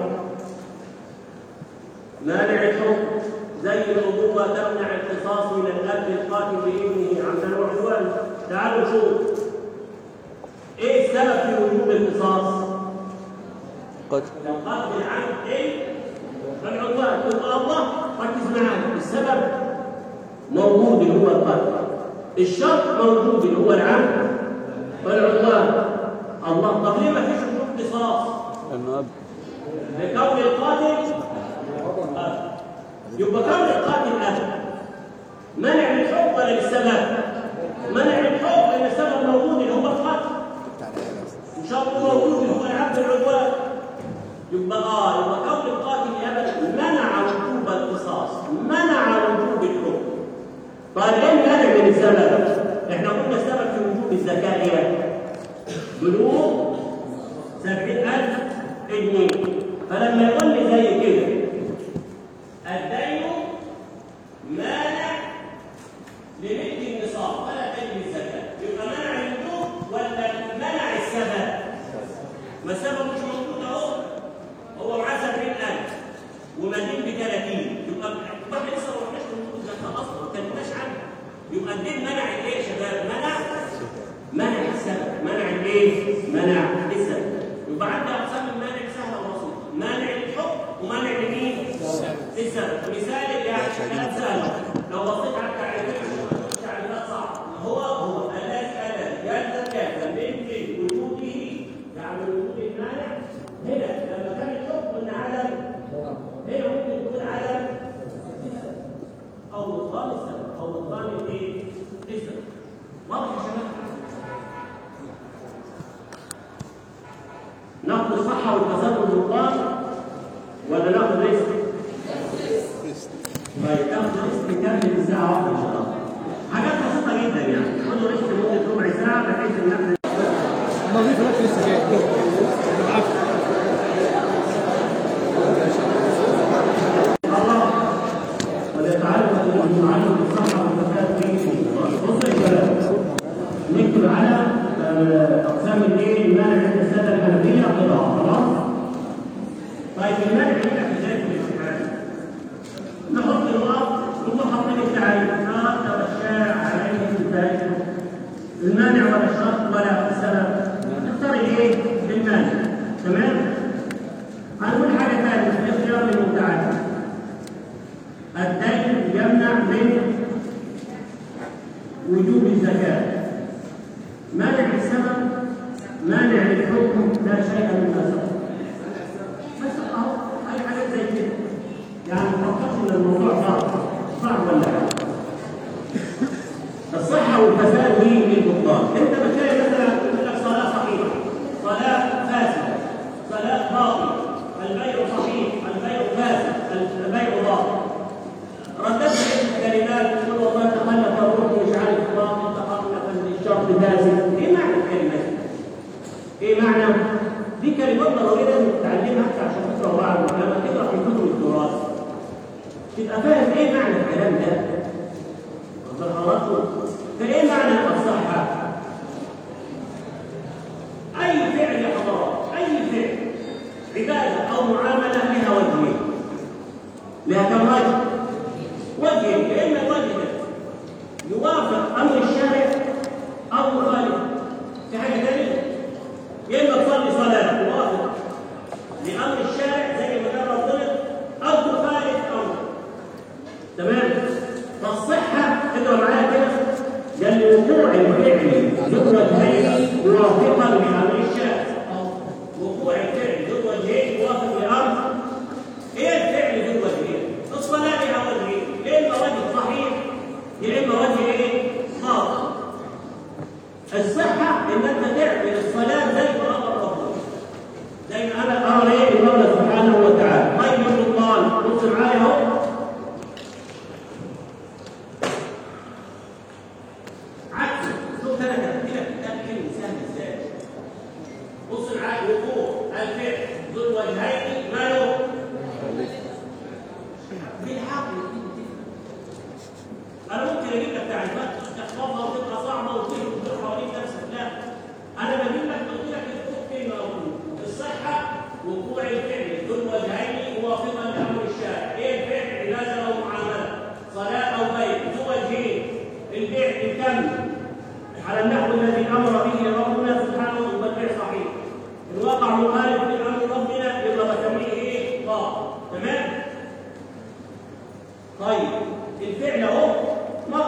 مانع الحكم زي الأبوة تمنع القصاص من الأب القاتل لابنه عمدا وعدوانا تعالوا شوف ايه السبب في وجوب القصاص؟ قتل القتل العمد ايه؟ العدوان يبقى الله ركز معايا السبب موجود اللي هو القتل الشرط موجود اللي هو العمد والعدوان الله طب ليه ما فيش وجود قصاص؟ لأنه أب لكون القاتل أب يبقى كون القاتل أب منع للحكم ولا للسبب؟ منع للحكم لأن السبب موجود اللي هو القتل إن شاء الله موجود اللي هو العبد العدوان يبقى اه يبقى كون القاتل ابدا منع وجوب القصاص منع وجوب الحكم طيب ايه المانع من السبب؟ احنا قلنا السبب في وجوب الزكاه ايه؟ بلوغ سبعين ألف جنيه فلما يقول لي زي كده الدين مانع لمثل النصاب ولا تجري الزكاة يبقى منع الوجوب ولا منع السبب؟ ما السبب مش موجود اهو هو معاه 70000 ومدين ب 30 يبقى واحد لسه ما رحناش لوجود الزكاة اصلا ما اتكلمناش عنها يبقى الدين منع الايه يا شباب؟ منع منع السبب منع الايه؟ منع السبب يبقى عندنا اقسام المانع سهله وبسيطه منع الحكم ومنع لمين؟ السبب مثال يعني كلام سهل لو بصيت على التعريفات التعريفات صعبه هو هو الذي الذي يتكافى من وجوده يعني وجود المانع هنا لما كان الحكم قلنا عدم هنا ممكن يكون عدم او بطلان السبب او بطلان الايه؟ السبب واضح يا شباب؟ ناخد الصحة والفساد والبطلان ولا ناخد رزق؟ طيب ناخد رزق كامل الساعة واحدة إن شاء الله. حاجات بسيطة جدا يعني، خدوا رزق لمدة ربع ساعة بحيث إن احنا نظيف لك لسه جاي بالعافيه الله وليتعلم المعلم بالصحة والفساد في بصوا يا شباب نكتب على آه، أقسام الايه المانع عند السادة الحنفية قطعة خلاص؟ طيب المانع هنا في ذلك الامتحان نحط الوقت ثم حاطين التعريف هذا والشارع عليه الفائدة المانع ولا الشرط ولا السبب نختار الايه؟ المانع تمام؟ هنقول حاجة ثانية في اختيار المبتعات الدين يمنع من وجوب الزكاة مانع السبب مانع الحكم لا شيء مما سبق بس اهو اي حاجات زي كده يعني ما تفكرش ان الموضوع صعب صعب ولا حاجه الصحه والفساد دي للبطلان انت بتلاقي مثلا يقول لك صلاه صحيحه صلاه فاسده صلاه باطله البيع صحيح البيع فاسد البيع باطل رددت الكلمات تقول والله تخلف الروح مش عارف باطل تخلف الشرط فاسد ايه معنى الكلمات دي؟ ايه معنى؟ دي كلمات ضروريه لازم تتعلمها حتى عشان تقرا بعض لما تقرا في كتب التراث تبقى فاهم ايه معنى الكلام ده واخد حضراتكم فايه معنى الصحه اي فعل يا حضرات اي فعل عباده او معامله لها وجهين لها كم وجه وجهين يا اما الوجه ده يوافق امر الشارع او مخالف في حاجه ثانيه يا اما تصلي صلاه موافق لامر الشارع زي ما قال ربنا او تخالف امر تمام فالصحه اقرا معايا كده قال لوقوع الفعل ذو وجهين موافقا لامر الشارع وقوع الفعل ذو وجهين موافق لامر ايه الفعل ذو وجهين الصلاه لها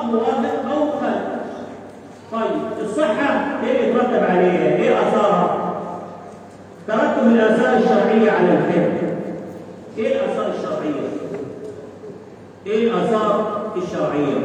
موافق او مخالف طيب الصحه ايه اللي يترتب عليها؟ ايه اثارها؟ ترتب الاثار الشرعيه على الفعل ايه الاثار الشرعيه؟ ايه الاثار الشرعيه؟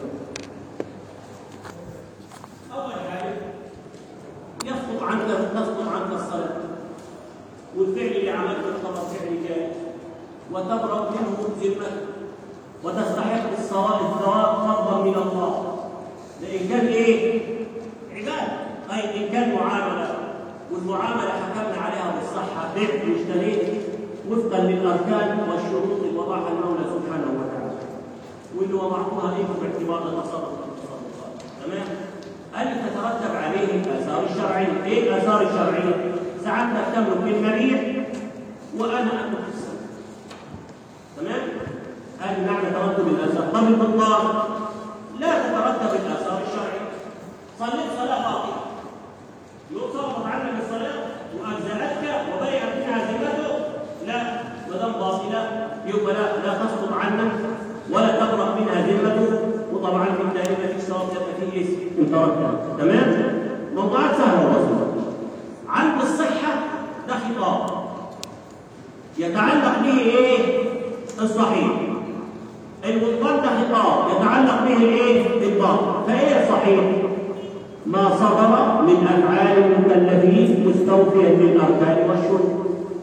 اول حاجه يسقط عنك تسقط عنك الصلاه والفعل اللي عملته يعتبر فعل جائز وتبرأ منه ذمتك وتستحق الثواب الثواب فضلا من الله لان كان ايه؟ عباده طيب ان كان معامله والمعامله حكمنا عليها بالصحه بعت واشتريت وفقا للاركان والشروط اللي وضعها المولى سبحانه وتعالى واللي وضعتها لكم باعتبار التصرف والتصرفات تمام؟ هل تترتب عليه الاثار الشرعيه؟ ايه الاثار الشرعيه؟ سعادتك تملك بالمبيع وانا املك السلام تمام؟ هذه معنى ترتب الاثار طب البطال لا تترتب الاثار الشرعيه صليت صلاه باطله يقول سقطت عنك الصلاه واجزاتك وبيعت منها ذمته لا ما دام باطله يبقى لا لا تسقط عنك ولا تبرأ منها ذمته وطبعا في التالي ما فيش ثواب يبقى فيه اسم ان تركها تمام؟ موضوعات سهله وبسيطه عند الصحه ده خطاب يتعلق به ايه؟ الصحيح البطلان ده خطاب يتعلق به الايه؟ الباطل فايه الصحيح؟ ما صدر من افعال المكلفين مستوفيا للاركان والشروط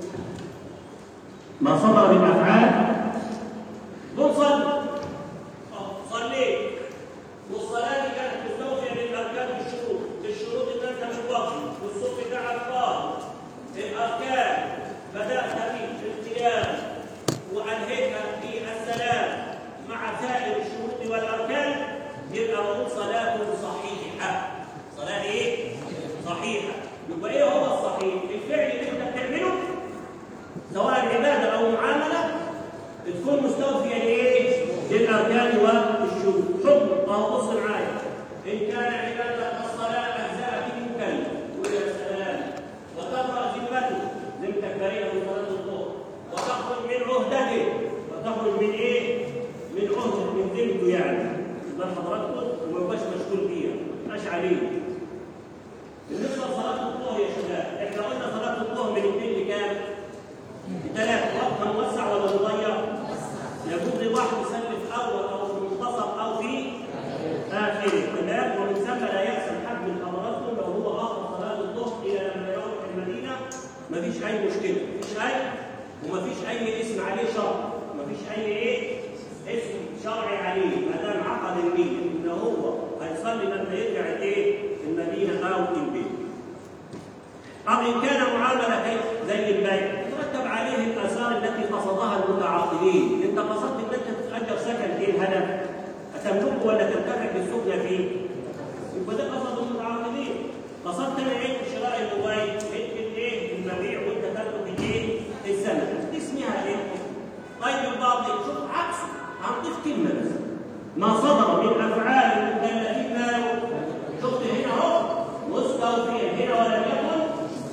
ما صدر من افعال قل صل صليت والصلاه دي كانت مستوفيه للاركان والشروط الشروط ان انت متوضي والصبح بتاعك فاضي الاركان بدات في القيام وانهيتها في السلام مع سائر الشروط والاركان يبقى بقول صلاه صحيحه صلاه ايه صحيحه يبقى ايه هو الصحيح الفعل اللي انت بتعمله سواء عباده او معامله تكون مستوفيه لايه للاركان والشروط حكم اه بص معايا ان كان عباده الصلاه اجزاء في المكلف ويا سلام وتبرا ذمته ذمتك بريئه من صلاه الظهر وتخرج من عهدته وتخرج من ايه؟ من عهدة من ذمته يعني ده حضراتكم وما يبقاش مشغول بيها مش عليه بالنسبه لصلاه الظهر يا شباب احنا قلنا صلاه الظهر من اثنين لكام؟ ثلاثة وقتها موسع ولا مضيق؟ يجوز لواحد يسلم في اول او في المنتصف او في اخره تمام ومن ثم لا يأسم حد من حضراتكم لو هو اخر صلاه الظهر الى لما يروح المدينه مفيش اي مشكله مفيش اي ومفيش اي اسم عليه شرع مفيش اي ايه اسم شرعي عليه ما دام عقد النيه ان هو هيصلي لما يرجع الايه المدينه او البيت طب ان كان معامله كيف زي البيع ترتب عليه الاثار التي قصدها المتعاقدين انت قصدت ان انت تتاجر سكن ايه الهدف اتملكه ولا تنتفع بالسكن فيه يبقى ده قصد المتعاقدين قصدت انا ايه شراء الموبايل انت ايه المبيع وانت تملك الايه السنه دي اسمها ايه طيب الباطل شوف عكسه هنضيف كلمه بس ما صدر من افعال المكلفين ماله شفت هنا اهو مستوفيا هنا ولم يكن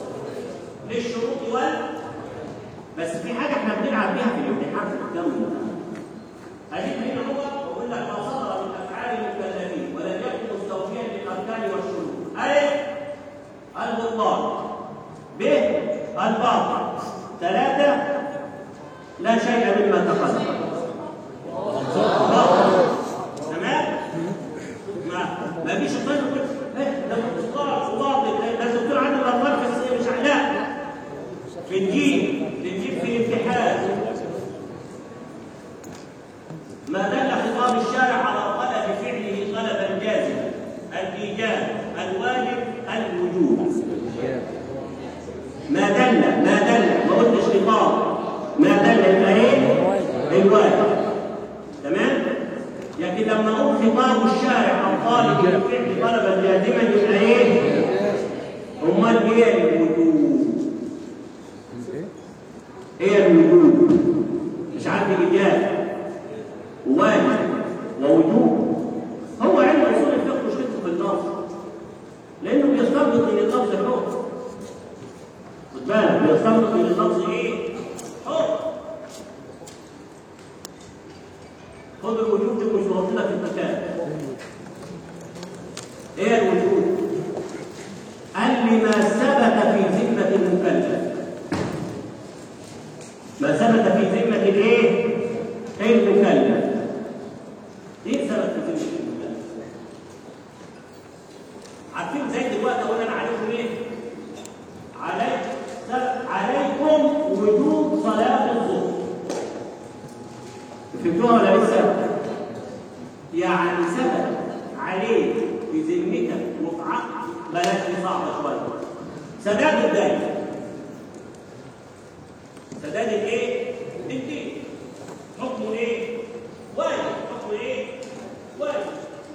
للشروط وال بس في حاجه احنا بنلعب بيها في الامتحان في الجو هجيب هنا هو بقول لك ما صدر من افعال المكلفين ولم يكن مستوفيا للاركان والشروط الف البطلان ب الباطل ثلاثه لا شيء مما تقدم تمام ما ما فيش الطالب يقول ايه ده مصطلح وواضح ده الدكتور عنده الارقام في السنه مش لا بنجيب بنجيب في الامتحان ما دل خطاب الشارع على طلب فعله طلبا جازما الايجاب الواجب الوجوب ما دل ما دل ما قلتش خطاب ما دل يبقى ايه الواجب تمام لكن لما اقول خطاب الشارع الطالب بالفعل طلبا جازما يبقى ايه امال ايه الوجوب ايه الوجوب مش عندي ايجاب وواجب ووجوب هو علم اصول الفقه مشكلته في اللفظ لانه بيستنبط من اللفظ حكم خد بالك بيستنبط من اللفظ ايه حكم خد الوجوب دي مش موجوده في المكان المكلف ما ثبت في ذمة الايه؟ المكلف ايه ثبت في ذمة المكلف؟ عارفين زي دلوقتي اقول انا عليكم ايه؟ عليك عليكم وجوب صلاة الظهر فهمتوها ولا لسه؟ يعني ثبت عليك في ذمتك وفي عقل بلاش دي صعبة شوية سداد الدين سداد الايه؟ الدين حكمه ايه؟ واجب حكمه ايه؟ واجب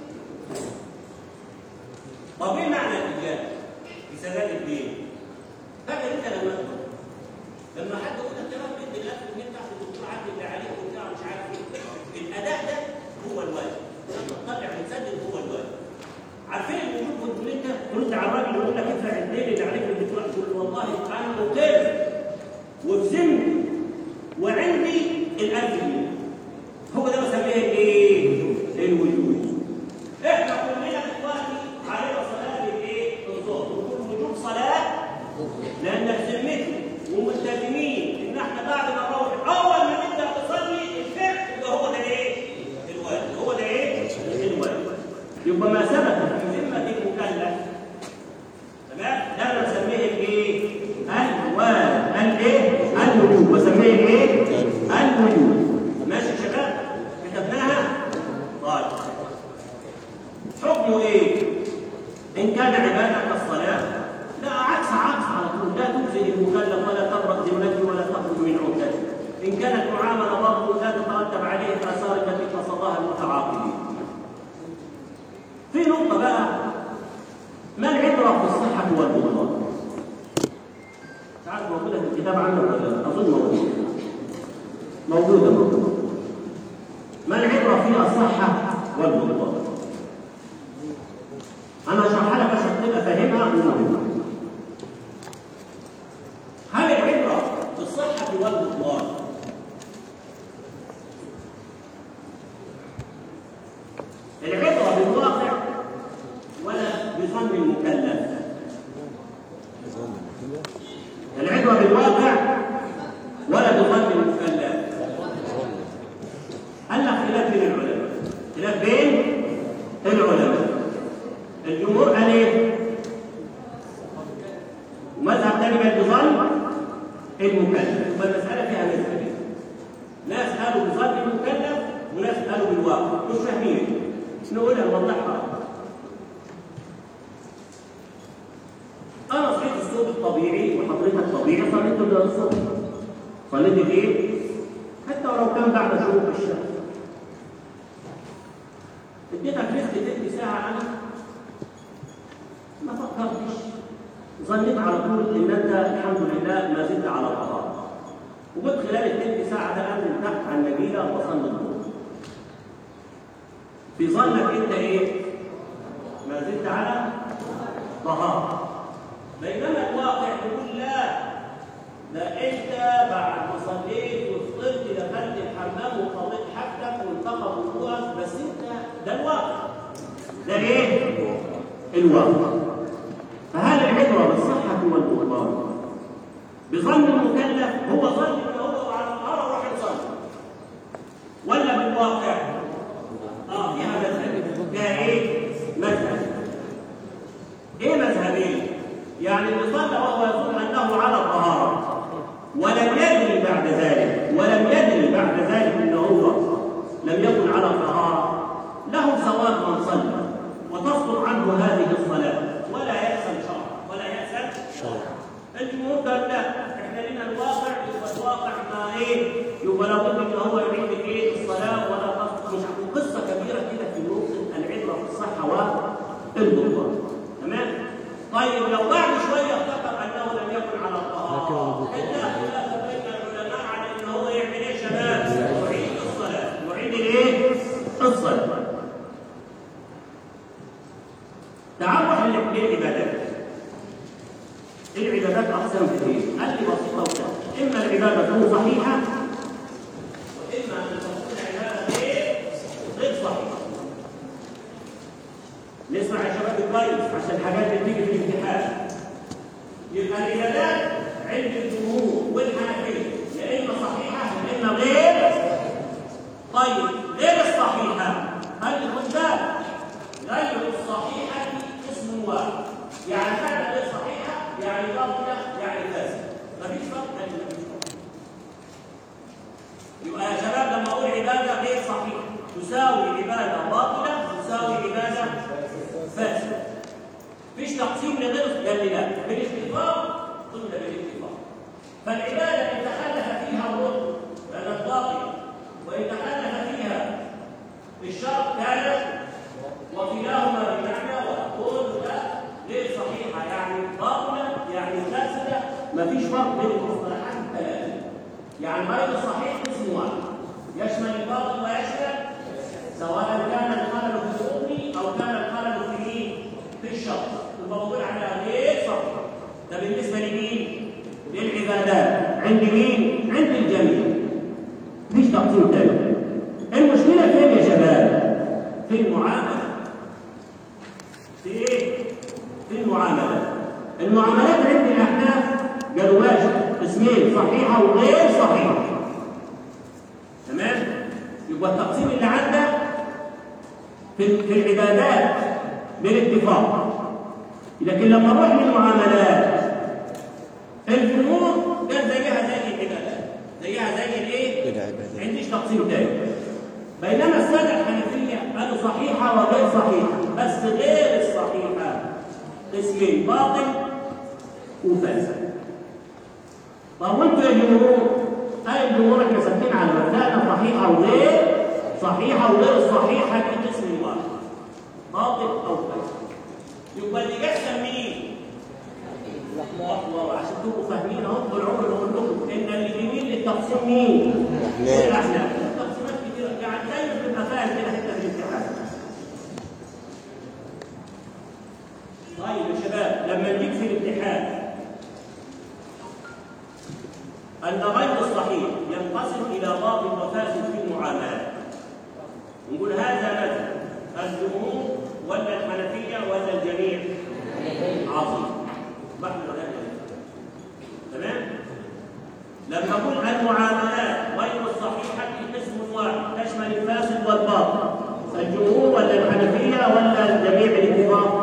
طب ايه معنى الاجابه؟ في سداد الدين؟ فاكر انت لما لما حد يقول لك تمام بدي الاكل وانت تحت الدكتور عبد اللي عليك وبتاع مش عارف ايه الاداء ده هو الواجب لما تطلع وتسدد هو الواجب عارفين الوجود كنت انت ترد على الراجل يقول لك ادفع الدين اللي عليك الدكتور تقول له والله انا مقر وفي ذمتي وعندي الألف جنيه هو ده بسميه الايه؟ الوجود احنا كلنا دلوقتي علينا صلاه الايه؟ الظهر وكل وجوب صلاه لان في ذمتي وملتزمين ان احنا بعد ما نروح اول ما نبدا نصلي الفعل يبقى هو ده ايه؟ الواجب هو ده ايه؟ الواجب يبقى ما ثبت في ذمه المكلف تمام؟ ده انا بسميه الايه؟ الواجب الايه؟ الوجوب بسميه ايه؟ الوجوب ماشي يا شباب؟ كتبناها؟ طيب حكمه ايه؟ ان كان عباده كالصلاه لا عكس عكس على طول لا تجزي المكلف ولا تبرأ ذمته ولا تخرج من عهدته ان كانت معامله برضه لا تترتب عليه الاثار التي قصدها المتعاقدين في نقطه بقى ما العبره في الصحه والبطلان مش عارف موجوده في الكتاب عندك ولا لا اظن موجوده موجوده موجوده ما العبره في الصحه والبطلان انا اشرحها لك عشان تبقى فاهمها ومهمه هل العبره بالصحه والبطلان العبره بالواقع ولا بظن المكلف العبره بالواقع ولا بظن المكلف هل خلاف بين العلماء خلاف بين العلماء الجمهور قال ايه ومذهب تاني قال بظن المكلف فالمساله فيها مذهبين ناس قالوا بظن المكلف وناس قالوا بالواقع مش فاهمين نقولها نوضحها انا صحيت الصوت الطبيعي وحضرتك طبيعي صليت الصبح صليت الايه حتى ولو كان بعد شروق الشمس اديتك ريست تلت ساعه انا ما فكرتش ظنيت على طول ان انت الحمد لله ما زلت على الطهاره وقلت خلال التلت ساعه ده انزل تحت على النجيله واصلي الظهر في ظنك انت ايه؟ ما زلت على طهاره بينما الواقع يقول لا ده انت بعد ما صليت وفطرت دخلت الحمام وقضيت حاجتك وانتقى وضوءك بس انت ده الواقع ده ايه؟ الواقع فهل العبره بالصحه والبطلان بظن المكلف هو ظن ان هو على الطهاره وراح يصلي ولا بالواقع؟ اه فيها مذهب فيها ايه؟ مذهب ايه مذهبين؟ يعني اللي صلى وهو يظن انه على الطهاره ولم يدري بعد ذلك ولم يدري بعد ذلك انه هو لم يكن على الطهاره له سواء من صلى وتسقط عنه هذه الصلاه ولا يأسم شرعا ولا يأسم شرعا الجمهور قال لا احنا لنا الواقع يبقى الواقع ما ايه يبقى لابد ان هو يعيد ايه الصلاه ولا قصد مش قصه كبيره كده في نقطه العبره في الصحه والبطلان تمام طيب لو بعد شويه افتكر انه لم يكن على الطهاره انت خلاف بين العلماء على ان هو يعمل ايه يا شباب؟ يعيد الصلاه يعيد الايه؟ الصلاه تعرف للعبادات العبادات اقسام كثير قال لي بسيطه وسهله اما العباده تكون صحيحه يبقى يا شباب لما اقول عباده غير صحيحه تساوي عباده باطله تساوي عباده فاسده مفيش تقسيم لغير قال لي لا بالاتفاق قلنا بالاتفاق فالعباده ان تخلف فيها الركن كانت باطله وان تخلف فيها الشرط كانت وكلاهما بمعنى وتقول لا غير صحيحه يعني باطله يعني فاسده مفيش فرق بين المصطلحات الثلاثه يعني غير صحيح اسم واحد يشمل الباطل ويشمل سواء كان الخلل في الركن او كان الخلل في ايه؟ في الشرط الموضوع على غير صحيح ده بالنسبه لمين؟ للعبادات عند مين؟ عند الجميع مفيش تقسيم تاني المشكله فين يا شباب؟ في المعامله في ايه؟ في المعاملات المعاملات عند الاحناف قالوا ماشي قسمين صحيحه وغير صحيحه تمام؟ يبقى التقسيم اللي عندك في في العبادات بالاتفاق لكن لما نروح للمعاملات الفنون قال زيها زي العبادات زيها زي الايه؟ العبادات. ما عنديش تقسيم تاني بينما السنه الحنفيه قالوا صحيحه وغير صحيحه بس غير الصحيحه قسمين باطل وفاسد طب وانتوا يا جمهور اي الجمهور احنا ثابتين على مبدأنا صحيحه وغير صحيحه وغير الصحيحه دي قسم واحد باطل او فاسد يبقى اللي جسم مين؟ الله عشان تبقوا فاهمين اهو طول عمري بقول لكم ان اللي بيميل للتقسيم مين؟ الأحناف. الاحناف التقسيمات كتيره يعني دايما تبقى فاهم كده حته في الامتحان طيب يا شباب لما نجيب في الامتحان أن غير الصحيح ينقسم إلى باطل وفاسد في المعاملات. نقول هذا مذهب الجمهور ولا الحنفية ولا الجميع؟ عظيم. بحث هذا تمام؟ لما أقول المعاملات غير الصحيحة قسم واحد تشمل الفاسد والباطل. الجمهور ولا الحنفية ولا الجميع بالاتفاق؟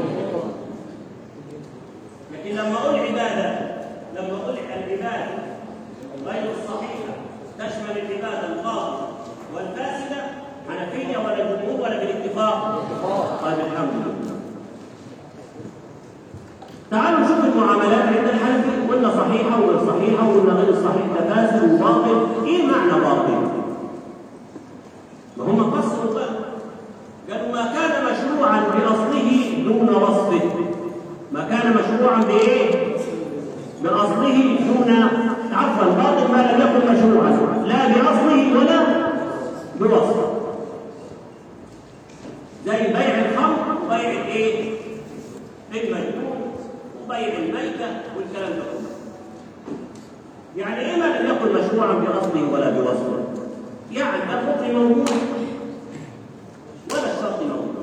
لكن لما اقول عباده لما اقول العباده غير الصحيحه تشمل العباده الباطله والفاسده حنفيه ولا جمهور ولا بالاتفاق؟ طيب الحمد لله. تعالوا نشوف المعاملات عند الحنفي قلنا صحيحه وغير صحيحه وقلنا غير صحيحه فاسد وباطل، ايه معنى باطل؟ ما هم قصروا بقى قالوا ما كان مشروعا باصله دون وصفه ما كان مشروعا بايه؟ باصله دون عفوا باطل ما لم يكن مشروعا لا باصله ولا بوصفه زي بيع الخمر وبيع الايه؟ المجنون وبيع الميته والكلام ده كله يعني ايه ما لم يكن مشروعا باصله ولا بوصفه؟ يعني الركن موجود ولا الشرط موجود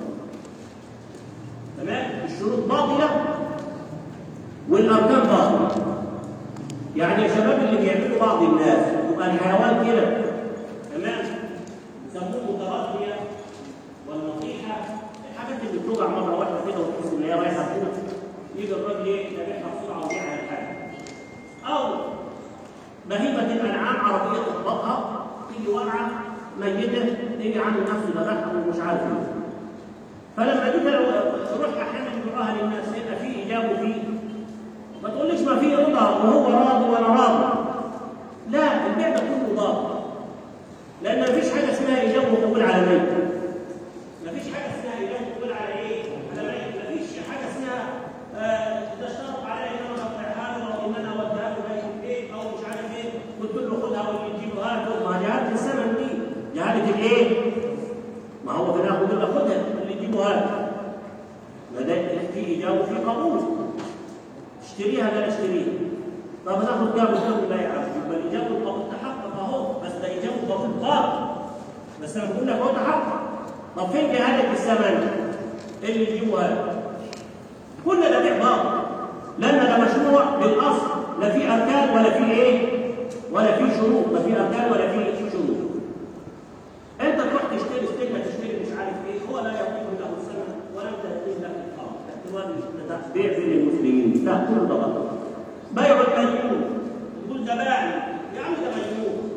تمام الشروط باطله والاركان باطله يعني يا شباب اللي بيعملوا بعض الناس يبقى الحيوان كده تمام يسموه مترديه والنصيحه الحاجات اللي بتوجع مره واحده كده وتحس ان هي رايحه كده يجي الراجل ايه يذبحها بسرعه ويبيعها للحاجه او بهيمه الانعام عربيه تخبطها تيجي واقعه ميته تيجي عامل نفسه ذبحها ومش عارف ايه فلما جيت تروح احيانا يقراها للناس هنا في ايجاب وفي ما تقوليش ما في رضا وهو راضي وانا راضي لا البيع ده كله ضار لان ما فيش حاجه اسمها ايجاب وقبول على ميت ما فيش حاجه اسمها ايجاب وقبول على ايه؟ على ميت ما فيش حاجه اسمها آه، ده اشترط علي ان انا بقطعها له او ان انا اوديها له بيت البيت او مش عارف ايه قلت له خدها واللي تجيبه هاته ما جهاله الثمن دي جهاله الايه؟ ما هو في الاخر يقول لك خدها اللي تجيبه هاته ما ده في ايجاب وفي قبول اشتريها لا اشتريها طب ناخد جاب وجاب لا يعرف يبقى الايجاب والقبول تحقق اهو بس ده ايجاب وقبول باطل بس انا بقول لك هو تحقق طب فين جهالة الثمن اللي تجيبه هذا كل ده بيع باطل لان ده مشروع بالاصل لا في اركان ولا في ايه ولا في شروط لا في اركان ولا في شروط انت تروح تشتري استجمة تشتري مش عارف ايه هو لا يقيم له الثمن ولا انت يقيم لك الامر احتمال ده بيع بين المسلمين لا كل ده غلط بيع المجنون تقول ده باعي يا عم ده مجنون مفيش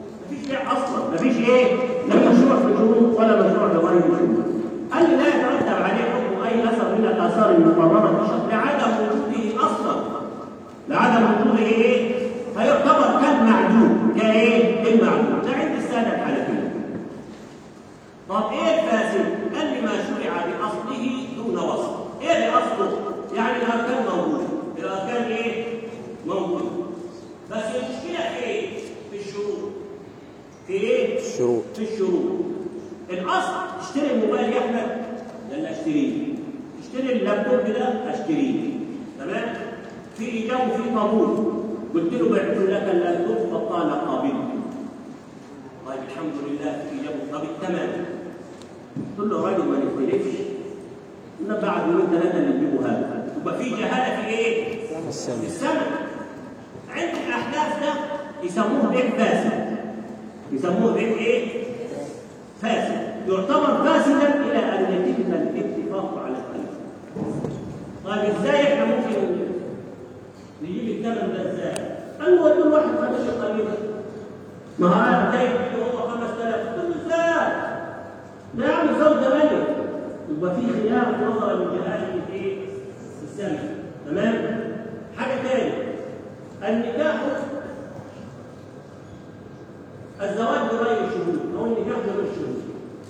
بيع اصلا مفيش ايه لا مشروع في الشروط ولا مشروع لغير الشروط قال لي لا يترتب عليه حكم اي اثر من الاثار المقرره في الشرع لعدم وجوده اصلا لعدم وجوده ايه فيعتبر كالمعدوم كايه كالمعدوم ده عند الساده الحنفيه طب ايه الفاسد؟ قال لي ما شرع باصله دون وصف ايه باصله؟ يعني الاركان موجوده الاركان ايه؟ موجوده بس المشكله في ايه؟ في الشروط في ايه؟ الشروط. في الشروط الاصل اشتري الموبايل يا احمد يلا اشتريه اشتري اللابتوب ده اشتريه تمام في ايجاب وفي قبول قلت له بعت لك اللابتوب فقال قابل طيب الحمد لله في ايجاب قابل تمام قلت له يا راجل ما نختلفش ان بعد يومين ثلاثه اللي تجيبوا هذا يبقى في جهاله في ايه؟ في السنة السمع عند الاحداث ده يسموه بيع فاسد يسموه بيع ايه؟ فاسد يعتبر فاسدا الى ان يتم الاتفاق على الخلاف طيب ازاي احنا ممكن نجيب الثمن ده ازاي؟ قال له ودوا واحد خمس قليلا ما هو جاي هو 5000 قلت له ازاي؟ ده يا عم زوج ملك يبقى في خلاف نظرا لجهاله في ايه؟ في السمع تمام؟ حاجه ثانيه النكاح الزواج بغير شهود او النكاح بغير شهود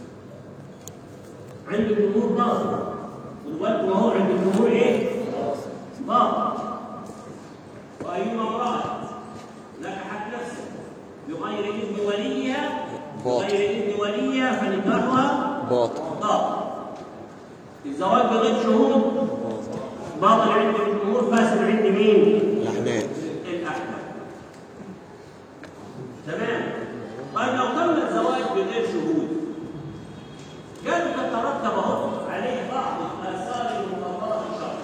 عند الجمهور باطل والولد ما هو عند الجمهور ايه؟ باطل وايما امراه نكحت نفسها بغير اذن وليها باطل. بغير اذن وليها فنكاحها باطل باطل الزواج بغير شهود باطل عند الجمهور فاسد عند مين؟ الأحناف الأحناف تمام طيب لو تم الزواج بغير شهود قالوا تترتب اهو عليه بعض الاثار المقرره في الشرع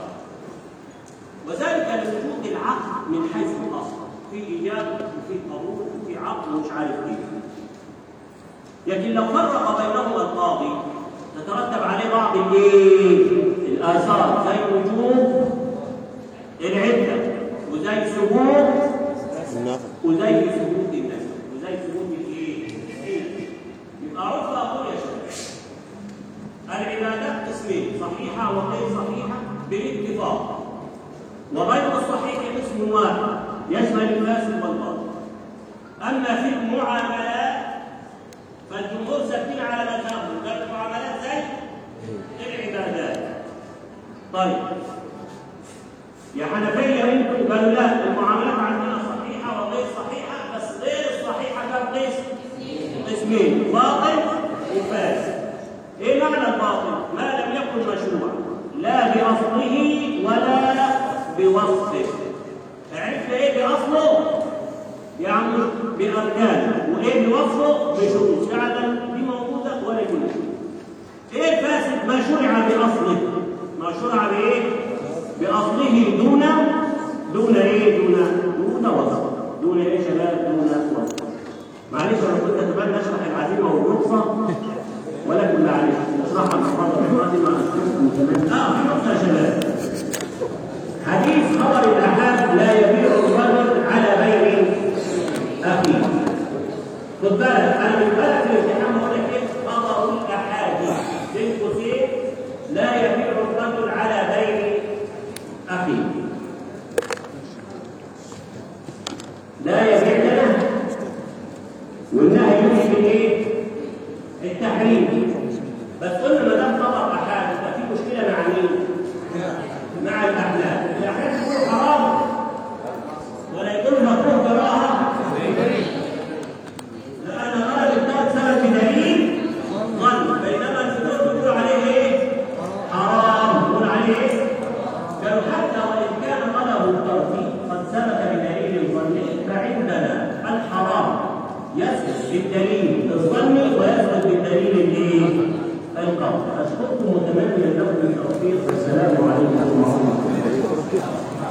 وذلك لوجود العقد من حيث الاصل في ايجاب وفي قبول وفي عقد ومش عارف ايه لكن لو فرق بينهما القاضي تترتب عليه بعض الايه الاثار زي وجوب العده وزي ثبوت النفق وزي ثبوت النسب وزي ثبوت الايه؟ النسب. يبقى عرف اقول يا شباب العبادات قسمين صحيحه وغير صحيحه بالاتفاق وغير الصحيح قسم واحد يشمل الفاسد والباطل اما في المعاملات فالجمهور ثابتين على مذهبهم قال المعاملات زي العبادات طيب يا حنفية انتم قالوا لا المعاملات عندنا صحيحة وغير صحيحة بس غير الصحيحة كم قسم؟ قسمين باطل وفاسد. ايه معنى الباطل؟ ما لم يكن مشروعا لا بأصله ولا بوصفه. عرفت ايه بأصله؟ يعني بأركانه وايه بوصفه؟ بشروط فعلا دي موجودة ولا يوجد. ايه الفاسد؟ ما شرع بأصله. ما شرع بايه؟ بأصله دون دون ايه؟ دون دون وصف. دون ايه يا شباب؟ دون وصف. معلش انا كنت اتمنى اشرح العزيمه والرخصه ولكن معلش اشرحها المره القادمه اشوفكم كمان. اه في نقطه يا شباب. حديث خبر الاحاد لا يبيع الرجل على بيع اخيه. خد بالك انا من بالك في الامتحان بقول لك ايه؟ خبر الاحاد بين قوسين لا يبيع الرجل على بيع اخيه. لا يبيع لنا والنهي يفيد ايه؟ التحريم بس قلنا ما دام خبر احاد يبقى في مشكله مع مين؟ مع الاحلام الاحلام يقول حرام ولا يقول مكروه كراهه لان غالب الثالث ثبت بدليل ظن بينما الجمهور بيقول عليه ايه؟ حرام بيقول عليه ايه؟ قالوا حتى وان كان غلبه التوفيق قد ثبت بدليل ظني فعندنا الحرام يثبت بالدليل الظني ويثبت بالدليل الايه؟ القول اشكركم متمنيا لكم التوفيق والسلام عليكم ورحمه الله